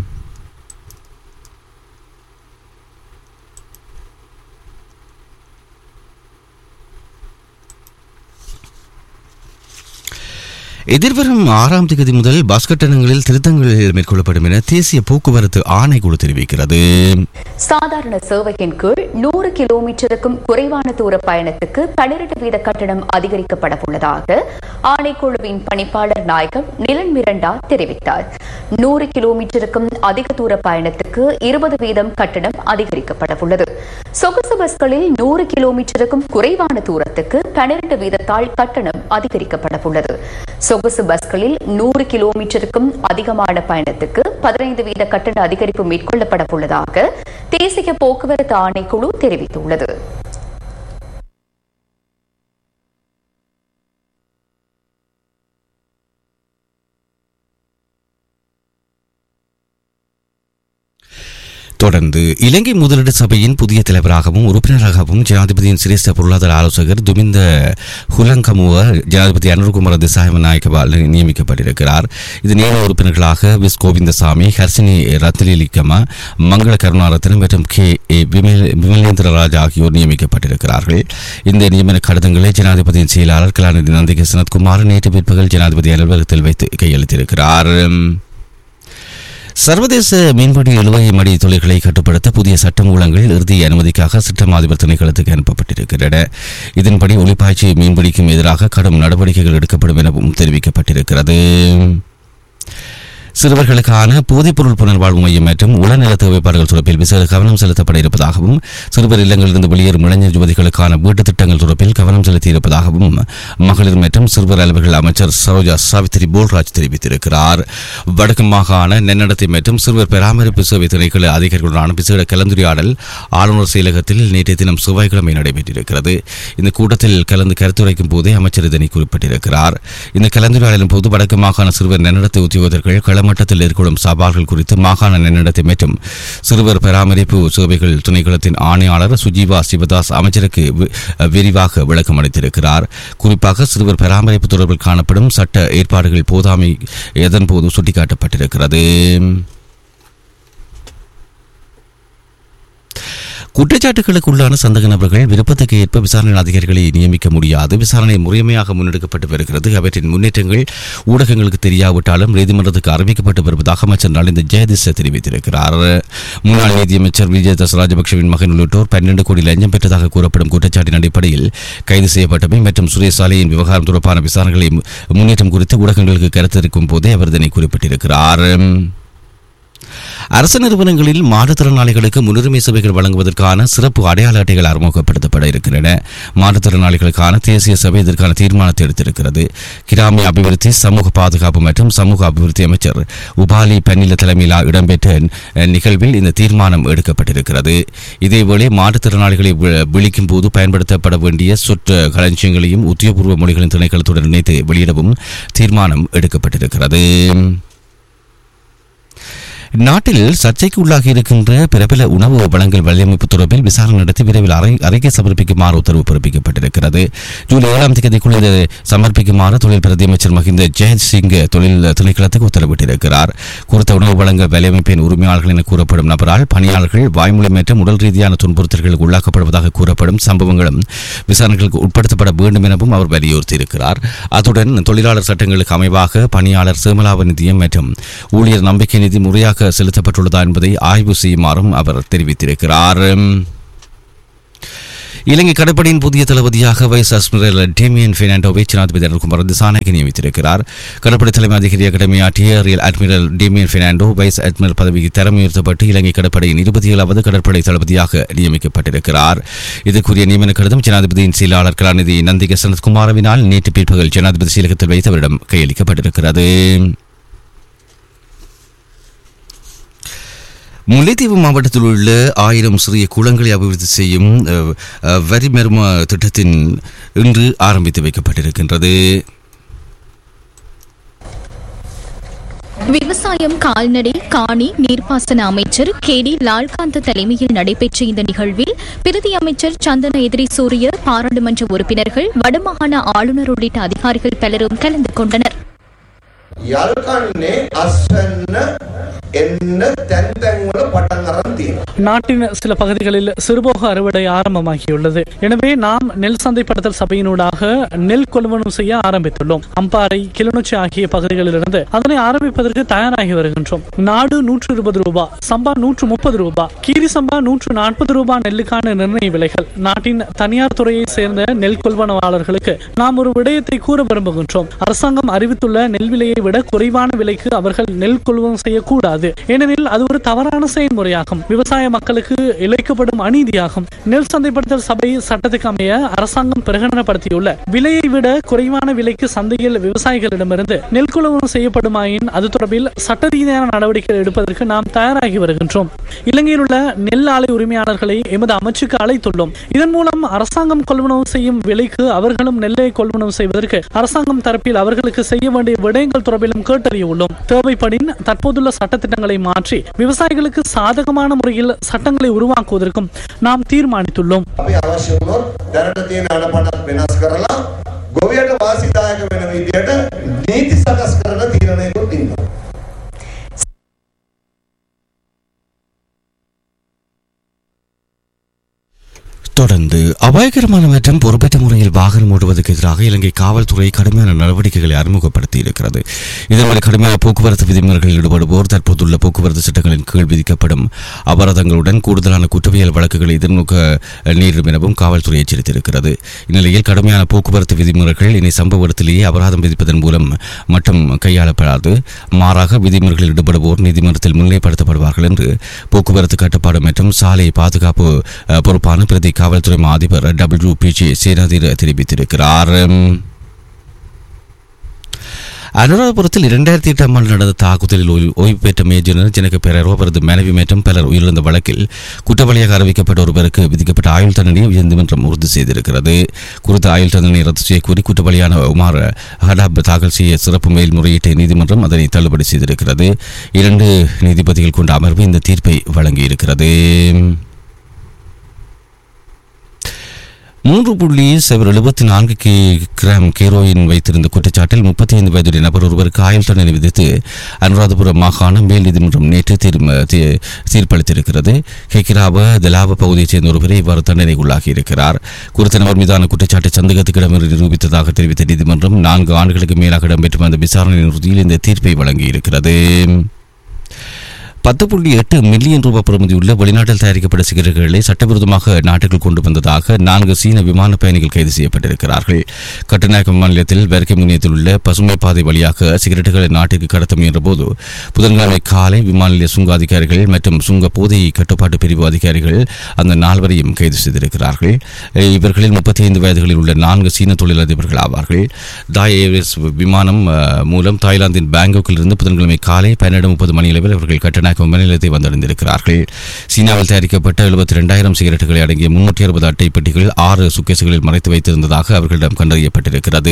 எதிர்வரும் ஆறாம் தேதி முதல் பஸ் கட்டணங்களில் திருத்தங்கள் மேற்கொள்ளப்படும் என தேசிய போக்குவரத்து ஆணைக்குழு தெரிவிக்கிறது சாதாரண சேவையின் கீழ் நூறு கிலோமீட்டருக்கும் குறைவான தூர பயணத்துக்கு பன்னிரண்டு வீத கட்டணம் அதிகரிக்கப்பட உள்ளதாக ஆணைக்குழுவின் பணிப்பாளர் நாயகம் நிலன் மிரண்டா தெரிவித்தார் நூறு கிலோமீட்டருக்கும் அதிக தூர பயணத்துக்கு இருபது வீதம் கட்டணம் அதிகரிக்கப்பட உள்ளது சொகுசு பஸ்களில் நூறு கிலோமீட்டருக்கும் குறைவான தூரத்துக்கு பன்னிரண்டு வீதத்தால் கட்டணம் அதிகரிக்கப்பட உள்ளது சொகுசு பஸ்களில் நூறு கிலோமீட்டருக்கும் அதிகமான பயணத்துக்கு பதினைந்து வீத கட்டண அதிகரிப்பு மேற்கொள்ளப்பட உள்ளதாக தேசிய போக்குவரத்து ஆணைக்குழு தெரிவித்துள்ளது தொடர்ந்து இலங்கை முதலீடு சபையின் புதிய தலைவராகவும் உறுப்பினராகவும் ஜனாதிபதியின் சிரேஷ்ட பொருளாதார ஆலோசகர் துமிந்த ஹுலங்கமுவ ஜனாதிபதி அனுர்குமார திசாயம நாயக்கவால் நியமிக்கப்பட்டிருக்கிறார் இது நியமன உறுப்பினர்களாக விஸ் கோவிந்தசாமி ஹர்ஷினி ரத்லிலிக்கம மங்கள கருணாரத்னம் மற்றும் கே ஏ விமல் விமலேந்திர ராஜ் ஆகியோர் நியமிக்கப்பட்டிருக்கிறார்கள் இந்த நியமன கடிதங்களை ஜனாதிபதியின் செயலாளர் கலாநிதி நந்திக சனத்குமார் நேற்று பிற்பகல் ஜனாதிபதி அலுவலகத்தில் வைத்து கையளித்திருக்கிறார் சர்வதேச மீன்பிடி இழுவை மடி தொழில்களை கட்டுப்படுத்த புதிய சட்டமூலங்கள் இறுதி அனுமதிக்காக சட்டம் அதிபர் திணைக்களத்துக்கு அனுப்பப்பட்டிருக்கின்றன இதன்படி ஒளிப்பாய்ச்சி மீன்பிடிக்கும் எதிராக கடும் நடவடிக்கைகள் எடுக்கப்படும் எனவும் தெரிவிக்கப்பட்டிருக்கிறது சிறுவர்களுக்கான போதைப்பொருள் புனர்வாழ்வு மையம் மற்றும் உளநல தேவைப்பாடுகள் தொடர்பில் விசேட கவனம் செலுத்தப்பட இருப்பதாகவும் சிறுவர் இல்லங்களிலிருந்து வெளியேறும் இளைஞர் யுவதிகளுக்கான வீட்டுத் திட்டங்கள் தொடர்பில் கவனம் செலுத்தியிருப்பதாகவும் மகளிர் மற்றும் சிறுவர் அலுவல்கள் அமைச்சர் சரோஜா சாவித்திரி போல்ராஜ் தெரிவித்திருக்கிறார் வடக்கு மாகாண நன்னடத்தை மற்றும் சிறுவர் பராமரிப்பு சேவை திணைக்கள அதிகாரிகளுடனான விசேட கலந்துரையாடல் ஆளுநர் செயலகத்தில் நேற்றைய தினம் செவ்வாய்க்கிழமை நடைபெற்றிருக்கிறது இந்த கூட்டத்தில் கலந்து கருத்துரைக்கும் போதே அமைச்சர் இதனை குறிப்பிட்டிருக்கிறார் இந்த கலந்துரையாடலின் போது வடக்கு மாகாண சிறுவர் நன்னடத்தை உத்தியோகத்தர்கள் கள மட்டத்தில் ஏற்படும் சவால்கள் குறித்து மாகாண நன்னடத்தை மற்றும் சிறுவர் பராமரிப்பு சேவைகள் திணைக்களத்தின் ஆணையாளர் சுஜீவா சிவதாஸ் அமைச்சருக்கு வி- விரிவாக விளக்கம் அளித்திருக்கிறார் குறிப்பாக சிறுவர் பராமரிப்பு தொடர்பில் காணப்படும் சட்ட ஏற்பாடுகள் போதாமை எதன்போது சுட்டிக்காட்டப்பட்டிருக்கிறது குற்றச்சாட்டுகளுக்கு உள்ளான சந்தக நபர்கள் விருப்பத்துக்கு ஏற்ப விசாரணை அதிகாரிகளை நியமிக்க முடியாது விசாரணை முறைமையாக முன்னெடுக்கப்பட்டு வருகிறது அவற்றின் முன்னேற்றங்கள் ஊடகங்களுக்கு தெரியாவிட்டாலும் நீதிமன்றத்துக்கு அறிவிக்கப்பட்டு வருவதாக அமைச்சர் நலிந்த ஜெயதிச தெரிவித்திருக்கிறார் முன்னாள் நீதியமைச்சர் விஜயதாஸ் ராஜபக்சவின் மகன் உள்ளிட்டோர் பன்னெண்டு கோடி லஞ்சம் பெற்றதாக கூறப்படும் குற்றச்சாட்டின் அடிப்படையில் கைது செய்யப்பட்டமை மற்றும் சுரேஷ் சாலையின் விவகாரம் தொடர்பான விசாரணைகளை மு- முன்னேற்றம் குறித்து ஊடகங்களுக்கு கருத்தரிக்கும் போதே அவர் இதனை குறிப்பிட்டிருக்கிறார் அரசு நிறுவனங்களில் மாற்றுத்திறனாளிகளுக்கு முன்னுரிமை சேவைகள் வழங்குவதற்கான சிறப்பு அடையாள அட்டைகள் அறிமுகப்படுத்தப்பட இருக்கின்றன மாற்றுத்திறனாளிகளுக்கான தேசிய சபை இதற்கான தீர்மானத்தை எடுத்திருக்கிறது கிராமிய அபிவிருத்தி சமூக பாதுகாப்பு மற்றும் சமூக அபிவிருத்தி அமைச்சர் உபாலி பன்னில தலைமையில் இடம்பெற்ற அஹ், நிகழ்வில் இந்த தீர்மானம் எடுக்கப்பட்டிருக்கிறது இதேவேளை மாற்றுத்திறனாளிகளை வி- விழிக்கும் போது பயன்படுத்தப்பட வேண்டிய சொற்ற களஞ்சியங்களையும் உத்தியோகபூர்வ மொழிகளின் திணைக்களத்துடன் இணைத்து வெளியிடவும் தீர்மானம் எடுக்கப்பட்டிருக்கிறது நாட்டில் சர்ச்சைக்கு உள்ளாகி இருக்கின்ற பிரபல உணவு வழங்கல் வலையமைப்பு தொடர்பில் விசாரணை நடத்தி விரைவில் அறை- அறிக்கை சமர்ப்பிக்குமாறு உத்தரவு பிறப்பிக்கப்பட்டிருக்கிறது ஜூலை ஏழாம் தேதிக்குள் இதை சமர்ப்பிக்குமாறு தொழில் பிரதி அமைச்சர் மஹிந்த ஜெயந்த் சிங் தொழில் திணைக்களத்துக்கு உத்தரவிட்டிருக்கிறார் குறித்த உணவு வழங்கல் வலையமைப்பின் உரிமையாளர்கள் என கூறப்படும் நபரால் பணியாளர்கள் வாய்மொழி மற்றும் உடல் ரீதியான துன்புறுத்தல்களுக்கு உள்ளாக்கப்படுவதாக கூறப்படும் சம்பவங்களும் விசாரணைகளுக்கு உட்படுத்தப்பட வேண்டும் எனவும் அவர் வலியுறுத்தியிருக்கிறார் அத்துடன் தொழிலாளர் சட்டங்களுக்கு அமைவாக பணியாளர் சேமலாப நிதியம் மற்றும் ஊழியர் நம்பிக்கை நிதி முறையாக செலுத்தப்பட்டுள்ளதா என்பதை ஆய்வு செய்யுமாறும் அவர் தெரிவித்திருக்கிறார் இலங்கை கடற்படையின் புதிய தளபதியாக வைஸ் அஸ்மிரல் டேமியன் பெர்னாண்டோவை ஜனாதிபதி அனுகுமார் திசாநாயகி நியமித்திருக்கிறார் கடற்படை தலைமை அதிகாரி கடமையாற்றிய rear admiral Damian Fernando vice admiral பதவிக்கு தரம் உயர்த்தப்பட்டு இலங்கை கடற்படையின் இருபத்தி ஏழாவது கடற்படை தளபதியாக நியமிக்கப்பட்டிருக்கிறார் இதற்குரிய நியமன கடிதம் ஜனாதிபதியின் செயலாளர் கலாநிதி நந்திக சனத்குமாரவினால் நேற்று பிற்பகல் ஜனாதிபதி செயலகத்தில் வைத்து அவரிடம் கையளிக்கப்பட்டிருக்கிறது முல்லைத்தீவு மாவட்டத்தில் உள்ள ஆயிரம் சிறிய குளங்களை அபிவிருத்தி செய்யும் அஹ், அஹ், வரி மர்ம திட்டத்தின் இன்று ஆரம்பித்து வைக்கப்பட்டிருக்கின்றது விவசாயம் கால்நடை காணி நீர்ப்பாசன அமைச்சர் கே டி லால்காந்த் தலைமையில் நடைபெற்ற இந்த நிகழ்வில் பிரதி அமைச்சர் சந்தன எதிரி சூரிய பாராளுமன்ற உறுப்பினர்கள் வடமாகாண ஆளுநர் உள்ளிட்ட அதிகாரிகள் பலரும் கலந்து கொண்டனர் යල්කන්නේ අස්වන්න එන්න තැන් තැන්වල පටන් අරන් තියෙනවා. நாட்டின் சில பகுதிகளில் சிறுபோக அறுவடை ஆரம்பமாகியுள்ளது எனவே நாம் நெல் சந்தைப்படுத்தல் சபையினூடாக நெல் கொள்வனம் செய்ய ஆரம்பித்துள்ளோம் அம்பாறை கிளிநொச்சி ஆகிய பகுதிகளிலிருந்து அதனை ஆரம்பிப்பதற்கு தயாராகி வருகின்றோம் நாடு நூற்று இருபது ரூபாய் சம்பா நூற்று முப்பது ரூபாய் கீரி சம்பா நூற்று நாற்பது ரூபாய் நெல்லுக்கான நிர்ணய விலைகள் நாட்டின் தனியார் துறையை சேர்ந்த நெல் கொள்வனவாளர்களுக்கு நாம் ஒரு விடயத்தை கூற விரும்புகின்றோம் அரசாங்கம் அறிவித்துள்ள நெல் விலையை விட குறைவான விலைக்கு அவர்கள் நெல் கொள்வனம் செய்யக்கூடாது ஏனெனில் அது ஒரு தவறான செயல்முறையாகும் விவசாய மக்களுக்கு இழைக்கப்படும் அநீதியாகும் நெல் சந்தைப்படுத்தல் சபை சட்டத்துக்கு அமைய அரசாங்கம் பிரகடனப்படுத்தியுள்ள விலையை விட குறைவான விலைக்கு சந்தையில் விவசாயிகளிடமிருந்து நெல் கொள்வனம் செய்யப்படுமாயின் அது தொடர்பில் சட்ட ரீதியான நடவடிக்கைகள் எடுப்பதற்கு நாம் தயாராகி வருகின்றோம் இலங்கையில் உள்ள நெல் ஆலை உரிமையாளர்களை எமது அமைச்சுக்கு அழைத்துள்ளோம் இதன் மூலம் அரசாங்கம் கொள்வனவு செய்யும் விலைக்கு அவர்களும் நெல்லை கொள்வனவு செய்வதற்கு அரசாங்கம் தரப்பில் அவர்களுக்கு செய்ய வேண்டிய விடயங்கள் தொடர்பிலும் கேட்டறிய உள்ளோம் தேவைப்படின் தற்போதுள்ள சட்டத்திட்டங்களை மாற்றி விவசாயிகளுக்கு சாதகமான முறையில் சட்டங்களை உருவாக்குவதற்கும் நாம் தீர்மானித்துள்ளோம் අපි අවශ්‍ය වුණොත් දැනට තියෙන අඩපණක් වෙනස් කරලා ගොවියට වාසිදායක වෙන විදියට නීති සකස් කරන තීරණයකුත් ඉන්නවා. தொடர்ந்து அபாயகரமான மற்றும் பொறுப்பற்ற முறையில் வாகனம் ஓட்டுவதற்கு எதிராக இலங்கை காவல்துறை கடுமையான நடவடிக்கைகளை அறிமுகப்படுத்தி இருக்கிறது இதன்படி கடுமையான போக்குவரத்து விதிமுறைகளில் ஈடுபடுவோர் தற்போதுள்ள போக்குவரத்து சட்டங்களின் கீழ் விதிக்கப்படும் அபராதங்களுடன் கூடுதலான குற்றவியல் வழக்குகளை எதிர்நோக்க நேரிடும் எனவும் காவல்துறை எச்சரித்திருக்கிறது இந்நிலையில் கடுமையான போக்குவரத்து விதிமுறைகள் இனி சம்பவ இடத்திலேயே அபராதம் விதிப்பதன் மூலம் மட்டும் கையாளப்படாது மாறாக விதிமுறைகளில் ஈடுபடுவோர் நீதிமன்றத்தில் முன்னிலைப்படுத்தப்படுவார்கள் என்று போக்குவரத்து கட்டுப்பாடு மற்றும் சாலை பாதுகாப்பு அஹ், பொறுப்பான பிரதி காவல்துறை மா அதிபர் டபிள்யூ பி ஜி சேனாதீர் தெரிவித்திருக்கிறார் அனுராதபுரத்தில் இரண்டாயிரத்தி எட்டாம் ஆண்டு நடந்த தாக்குதலில் ஓய்வு ஓய்வு பெற்ற மேஜர் ஜனக பெரரோ அவரது மனைவி மற்றும் பலர் உயிரிழந்த வழக்கில் குற்றவாளியாக அறிவிக்கப்பட்ட ஒருவருக்கு விதிக்கப்பட்ட ஆயுள் தண்டனையை உயர்நீதிமன்றம் உறுதி செய்திருக்கிறது குறித்த ஆயுள் தண்டனை ரத்து செய்ய கோரி குற்றவாளியான உமார் ஹடாப் தாக்கல் செய்ய சிறப்பு மேல்முறையீட்டு நீதிமன்றம் அதனை தள்ளுபடி செய்திருக்கிறது இரண்டு நீதிபதிகள் கொண்ட அமர்வு இந்த தீர்ப்பை வழங்கியிருக்கிறது மூன்று புள்ளி சைபர் எழுபத்தி நான்கு கி கிராம் கீரோயின் வைத்திருந்த குற்றச்சாட்டில் முப்பத்தி ஐந்து வயதுடைய நபர் ஒருவருக்கு ஆயுள் தண்டனை விதித்து அனுராதபுரம் மாகாண மேல் நீதிமன்றம் நேற்று தீர்ம- தீ- தீர்ப்பளித்திருக்கிறது ஹெக்கிராப தலாப பகுதியைச் சேர்ந்த ஒருவரை இவ்வாறு தண்டனைக்கு உள்ளாகி இருக்கிறார் குறித்த நபர் மீதான குற்றச்சாட்டை சந்தேகத்துக்கிடமின்றி நிரூபித்ததாக தெரிவித்த நீதிமன்றம் நான்கு ஆண்டுகளுக்கு மேலாக இடம்பெற்று வந்த விசாரணையின் இறுதியில் இந்த தீர்ப்பை வழங்கியிருக்கிறது பத்து புள்ளி எட்டு மில்லியன் ரூபாய் பெறுமதியுள்ள வெளிநாட்டில் தயாரிக்கப்பட்ட சிகரெட்டுகளை சட்டவிரோதமாக நாட்டுக்குள் கொண்டு வந்ததாக நான்கு சீன விமான பயணிகள் கைது செய்யப்பட்டிருக்கிறார்கள் கட்டுநாயக்கம் மாநிலத்தில் வர்க்கை முனையத்தில் உள்ள பசுமை பாதை வழியாக சிகரெட்டுகளை நாட்டிற்கு கடத்த முயன்றபோது புதன்கிழமை காலை விமான நிலைய சுங்க அதிகாரிகள் மற்றும் சுங்க போதை கட்டுப்பாட்டு பிரிவு அதிகாரிகள் அந்த நால்வரையும் கைது செய்திருக்கிறார்கள் இவர்களில் முப்பத்தி ஐந்து வயதுகளில் உள்ள நான்கு சீன தொழிலதிபர்கள் ஆவார்கள் தாய் ஏர்வேஸ் விமானம் அஹ், மூலம் தாய்லாந்தின் பேங்காக்கில் இருந்து புதன்கிழமை காலை பன்னிரண்டு முப்பது மணியளவில் அவர்கள் கட்டணாக்க விமானநிலையத்தை வந்தடைந்திருக்கிறார்கள் சீனாவில் தயாரிக்கப்பட்ட எழுபத்தி ரெண்டாயிரம் சிகரெட்டுகளை அடங்கிய முன்னூற்றி அறுபது அட்டை பெட்டிகள் ஆறு சுக்கேசுகளில் மறைத்து வைத்திருந்ததாக அவர்களிடம் கண்டறியப்பட்டிருக்கிறது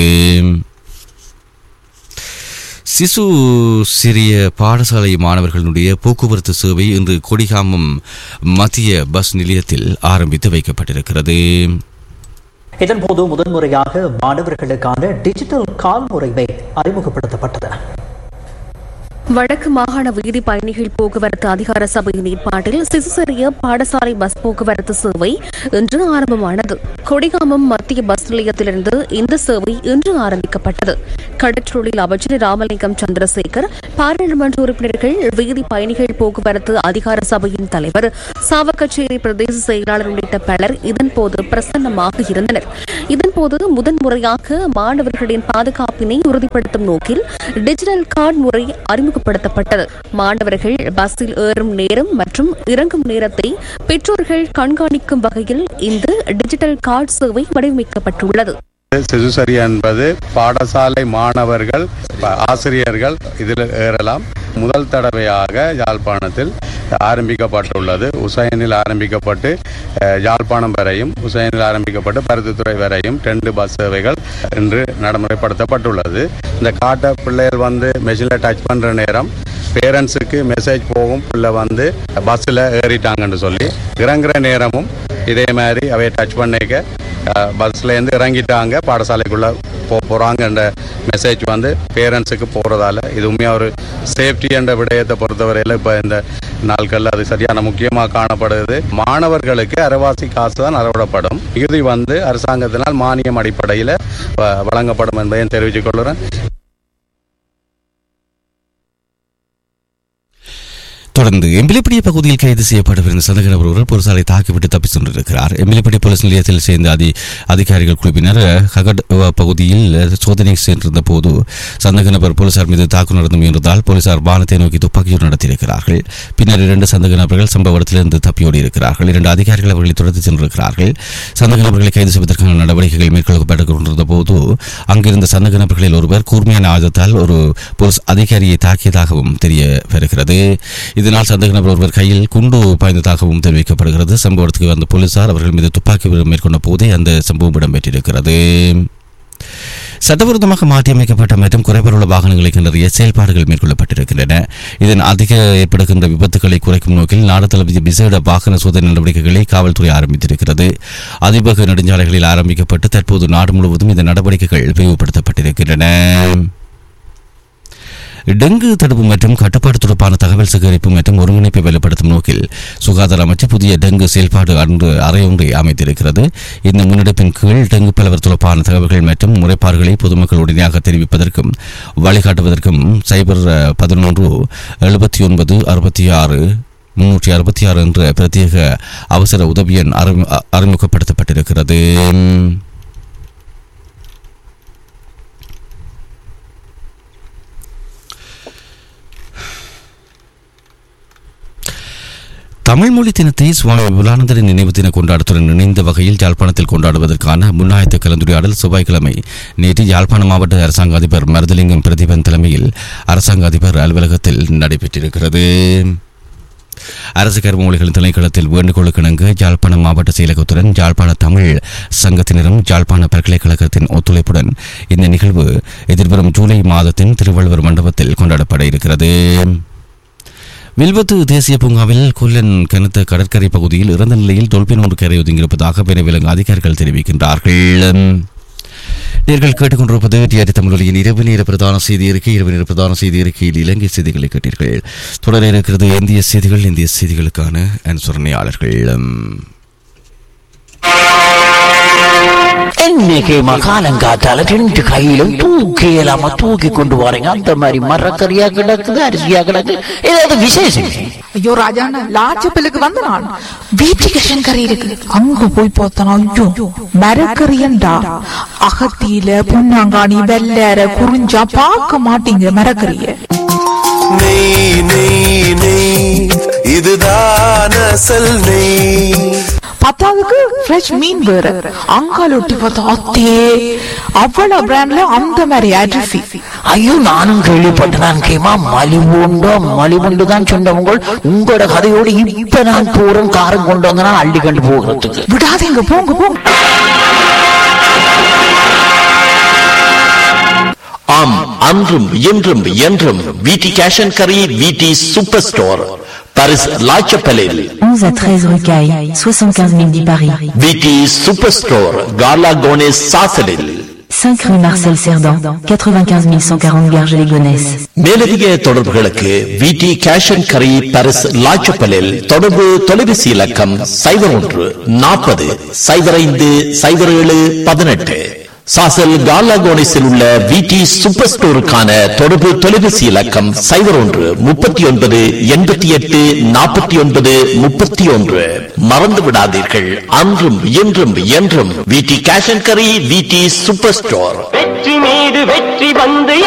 சிசு சிறிய பாடசாலை மாணவர்களுடைய போக்குவரத்து சேவை இன்று கொடிகாமம் மத்திய பஸ் நிலையத்தில் ஆரம்பித்து வைக்கப்பட்டிருக்கிறது இதன்போது முதன்முறையாக மாணவர்களுக்கான டிஜிட்டல் கால் முறைமை அறிமுகப்படுத்தப்பட்டது வடக்கு மாகாண வீதி பயணிகள் போக்குவரத்து அதிகார சபையின் ஏற்பாட்டில் சிசுசரிய பாடசாலை பஸ் போக்குவரத்து சேவை இன்று ஆரம்பமானது கொடிகாமம் மத்திய பஸ் நிலையத்திலிருந்து இந்த சேவை இன்று ஆரம்பிக்கப்பட்டது கடற்றொழில் அமைச்சர் ராமலிங்கம் சந்திரசேகர் பாராளுமன்ற உறுப்பினர்கள் வீதி பயணிகள் போக்குவரத்து அதிகார சபையின் தலைவர் சாவகச்சேரி பிரதேச செயலாளர் உள்ளிட்ட பலர் இதன்போது பிரசன்னமாக இருந்தனர் இதன்போது முதன்முறையாக மாணவர்களின் பாதுகாப்பினை உறுதிப்படுத்தும் நோக்கில் டிஜிட்டல் கார்டு முறை அறிமுகப்படுத்தப்பட்டது மாணவர்கள் பஸ்ஸில் ஏறும் நேரம் மற்றும் இறங்கும் நேரத்தை பெற்றோர்கள் கண்காணிக்கும் வகையில் இந்த டிஜிட்டல் கார்டு சேவை வடிவமைக்கப்பட்டுள்ளது சிசுசரி என்பது பாடசாலை மாணவர்கள் ப- ஆசிரியர்கள் இதில் ஏறலாம் முதல் தடவையாக யாழ்ப்பாணத்தில் ஆரம்பிக்கப்பட்டுள்ளது உசைனில் ஆரம்பிக்கப்பட்டு அஹ், யாழ்ப்பாணம் வரையும் உசைனில் ஆரம்பிக்கப்பட்டு பருத்தித்துறை வரையும் ரெண்டு பஸ் சேவைகள் இன்று நடைமுறைப்படுத்தப்பட்டுள்ளது இந்த காட்டை பிள்ளைகள் வந்து மெஷினில் டச் பண்ணுற நேரம் பேரண்ட்ஸுக்கு மெசேஜ் போகும் பிள்ளை வந்து பஸ்ஸில் ஏறிட்டாங்கன்னு சொல்லி இறங்குற நேரமும் இதே மாதிரி அவைய டச் பண்ணிக்க பஸ்லேருந்து இறங்கிட்டாங்க பாடசாலைக்குள்ளே போ போகிறாங்கன்ற மெசேஜ் வந்து பேரண்ட்ஸுக்கு போகிறதால இது உண்மையாக ஒரு சேஃப்டி என்ற விடயத்தை பொறுத்தவரையில் இப்போ இந்த நாட்களில் அது சரியான முக்கியமாக காணப்படுது மாணவர்களுக்கு அரைவாசி காசு தான் அறவிடப்படும் இது வந்து அரசாங்கத்தினால் மானியம் அடிப்படையில் வ- வழங்கப்படும் என்பதையும் தெரிவித்துக் கொள்கிறேன் தொடர்ந்து எம்பிலிப்படிய பகுதியில் கைது செய்யப்படவிருந்த சந்தேக நபர் ஒருவர் போலீசாரை தாக்கிவிட்டு தப்பி சென்றிருக்கிறார் எம்பிலிப்படி போலீஸ் நிலையத்தில் சேர்ந்த அதி அதிகாரிகள் குழுவினர் ஹகட் பகுதியில் சோதனை சென்றிருந்த போது சந்தேக நபர் போலீசார் மீது தாக்குதல் நடந்து முயன்றதால் போலீசார் வானத்தை நோக்கி துப்பாக்கியூர் நடத்தியிருக்கிறார்கள் பின்னர் இரண்டு சந்தேக நபர்கள் சம்பவ இடத்திலிருந்து தப்பியோடி இருக்கிறார்கள் இரண்டு அதிகாரிகள் அவர்களை தொடர்ந்து சென்றிருக்கிறார்கள் சந்தேக நபர்களை கைது செய்வதற்கான நடவடிக்கைகள் மேற்கொள்ளப்பட்டுக் கொண்டிருந்த போது அங்கிருந்த சந்தேக நபர்களில் ஒருவர் கூர்மையான ஆயுதத்தால் ஒரு போலீஸ் அதிகாரியை தாக்கியதாகவும் தெரிய வருகிறது இதனால் சந்தேக நபர் ஒருவர் கையில் குண்டு பாய்ந்ததாகவும் தெரிவிக்கப்படுகிறது சம்பவத்துக்கு வந்த போலீசார் அவர்கள் மீது துப்பாக்கி பிரயோகம் மேற்கொண்ட போதே அந்த சம்பவம் இடம்பெற்றிருக்கிறது சட்டவிரோதமாக மாற்றியமைக்கப்பட்ட மற்றும் குறைபாடுள்ள வாகனங்களை கண்டறிய செயல்பாடுகள் மேற்கொள்ளப்பட்டிருக்கின்றன இதன் அதிக ஏற்படுகின்ற விபத்துகளை குறைக்கும் நோக்கில் நாடு தளபதி விசேட வாகன சோதனை நடவடிக்கைகளை காவல்துறை ஆரம்பித்திருக்கிறது அதிவேக நெடுஞ்சாலைகளில் ஆரம்பிக்கப்பட்டு தற்போது நாடு முழுவதும் இந்த நடவடிக்கைகள் விரிவுபடுத்தப்பட்டிருக்கின்றன டெங்கு தடுப்பு மற்றும் கட்டுப்பாடு தொடர்பான தகவல் சேகரிப்பு மற்றும் ஒருங்கிணைப்பை வலுப்படுத்தும் நோக்கில் சுகாதார அமைச்சு புதிய டெங்கு செயல்பாடு அன்று அறையொன்றை அமைத்திருக்கிறது இந்த முன்னெடுப்பின் கீழ் டெங்கு பலவர் தொடர்பான தகவல்கள் மற்றும் முறைப்பாடுகளை பொதுமக்கள் உடனடியாக தெரிவிப்பதற்கும் வழிகாட்டுவதற்கும் சைபர் பதினொன்று எழுபத்தி ஒன்பது அறுபத்தி ஆறு முன்னூற்றி அறுபத்தி ஆறு என்ற பிரத்யேக அவசர உதவி எண் அறிமு- அறிமுகப்படுத்தப்பட்டிருக்கிறது தமிழ் மொழி தினத்தை சுவாமி விபுலானந்தரின் நினைவு தின கொண்டாட்டத்துடன் இணைந்த வகையில் யாழ்ப்பாணத்தில் கொண்டாடுவதற்கான முன்னாயத்த கலந்துரையாடல் செவ்வாய்க்கிழமை நேற்று யாழ்ப்பாண மாவட்ட அரசாங்க அதிபர் மருதலிங்கம் பிரதீபன் தலைமையில் அரசாங்க அதிபர் அலுவலகத்தில் நடைபெற்றிருக்கிறது அரசு கருமொழிகளின் திணைக்களத்தில் வேண்டுகோளுக்கிணங்க யாழ்ப்பாணம் மாவட்ட செயலகத்துடன் யாழ்ப்பாண தமிழ் சங்கத்தினரும் யாழ்ப்பாண பல்கலைக்கழகத்தின் ஒத்துழைப்புடன் இந்த நிகழ்வு எதிர்வரும் ஜூலை மாதத்தின் திருவள்ளுவர் மண்டபத்தில் கொண்டாடப்பட இருக்கிறது வில்வத்து தேசிய பூங்காவில் கொல்லன் கனத்த கடற்கரை பகுதியில் இறந்த நிலையில் டொல்பின் ஒன்று கரை ஒதுங்கியிருப்பதாக விலங்கு அதிகாரிகள் தெரிவிக்கின்றார்கள் நீங்கள் கேட்டுக்கொண்டிருப்பது டிஆர் தமிழொலியின் இரவு நேர பிரதான செய்தி அறிக்கை இரவு நேர பிரதான செய்தி அறிக்கையில் இலங்கை செய்திகளை கேட்டீர்கள் தொடர இருக்கிறது இந்திய செய்திகள் இந்திய செய்திகளுக்கான அனுசரணையாளர்கள் இன்னைக்கு மகாலங்காத்தால ரெண்டு கையிலும் தூக்கி இல்லாம தூக்கி கொண்டு வரீங்க அந்த மாதிரி மரக்கறியா கிடக்குது அரிசியா கிடக்கு ஏதாவது விசேஷம் ஐயோ ராஜாண்ணா லாச்சப்பிலுக்கு வந்த நான் வீட்டுக்கு கறி இருக்கு அங்க போய் பார்த்தனா ஐயோ மரக்கறியண்டா அகத்தியில பொன்னாங்காணி வெள்ளற குறிஞ்சா பார்க்க மாட்டீங்க மரக்கறிய நெய் நெய் நெய் இதுதான் அசல் நெய் பத்தாவதுக்கு ஃப்ரெஷ் மீன் வேற அங்கால ஒட்டி பார்த்தா அத்தே அவ்வளவு பிராண்ட்ல அந்த மாதிரி அரிசி ஐயோ நானும் கேள்விப்பட்டேன் கேமா மலிவுண்டோ மலிவுண்டு தான் சொன்னவங்க உங்களோட கதையோடு இப்ப நான் போறேன் காரம் கொண்டு வந்தனா அள்ளி கண்டு போகிறதுக்கு விடாதீங்க போங்க போங்க ஆம் அன்றும் இன்றும் என்றும் விடி கேஷ் அண்ட் கரி விடி சூப்பர் ஸ்டோர் பாரிஸ் லாச்சப்பலில் 11 à 13 rue Caille, 75 000 10 Paris. விடி சூப்பர் ஸ்டோர் கார்லா கோனேஸ் சாசலில் 5 rue Marcel Cerdan, 95 140 Garges-les-Gonesse. மேலதிக தொடர்புகளுக்கு விடி கேஷ் அண்ட் கரி பாரிஸ் லாச்சப்பலில் தொடர்பு தொலைபேசி இலக்கம் சைபர் ஒன்று நாற்பது சைபர் ஐந்து சைபர் ஏழு பதினெட்டு சாசல் காலாகோனிஸில் உள்ள விடி சூப்பர் ஸ்டோருக்கான தொடர்பு தொலைபேசி இலக்கம் சைபர் ஒன்று முப்பத்தி ஒன்பது எண்பத்தி எட்டு நாற்பத்தி ஒன்பது முப்பத்தி ஒன்று மறந்து விடாதீர்கள் அன்றும் இன்றும் என்றும் விடி கேஷ் அண்ட் கரி விடி சூப்பர் ஸ்டோர் வெற்றி மீது வெற்றி வந்து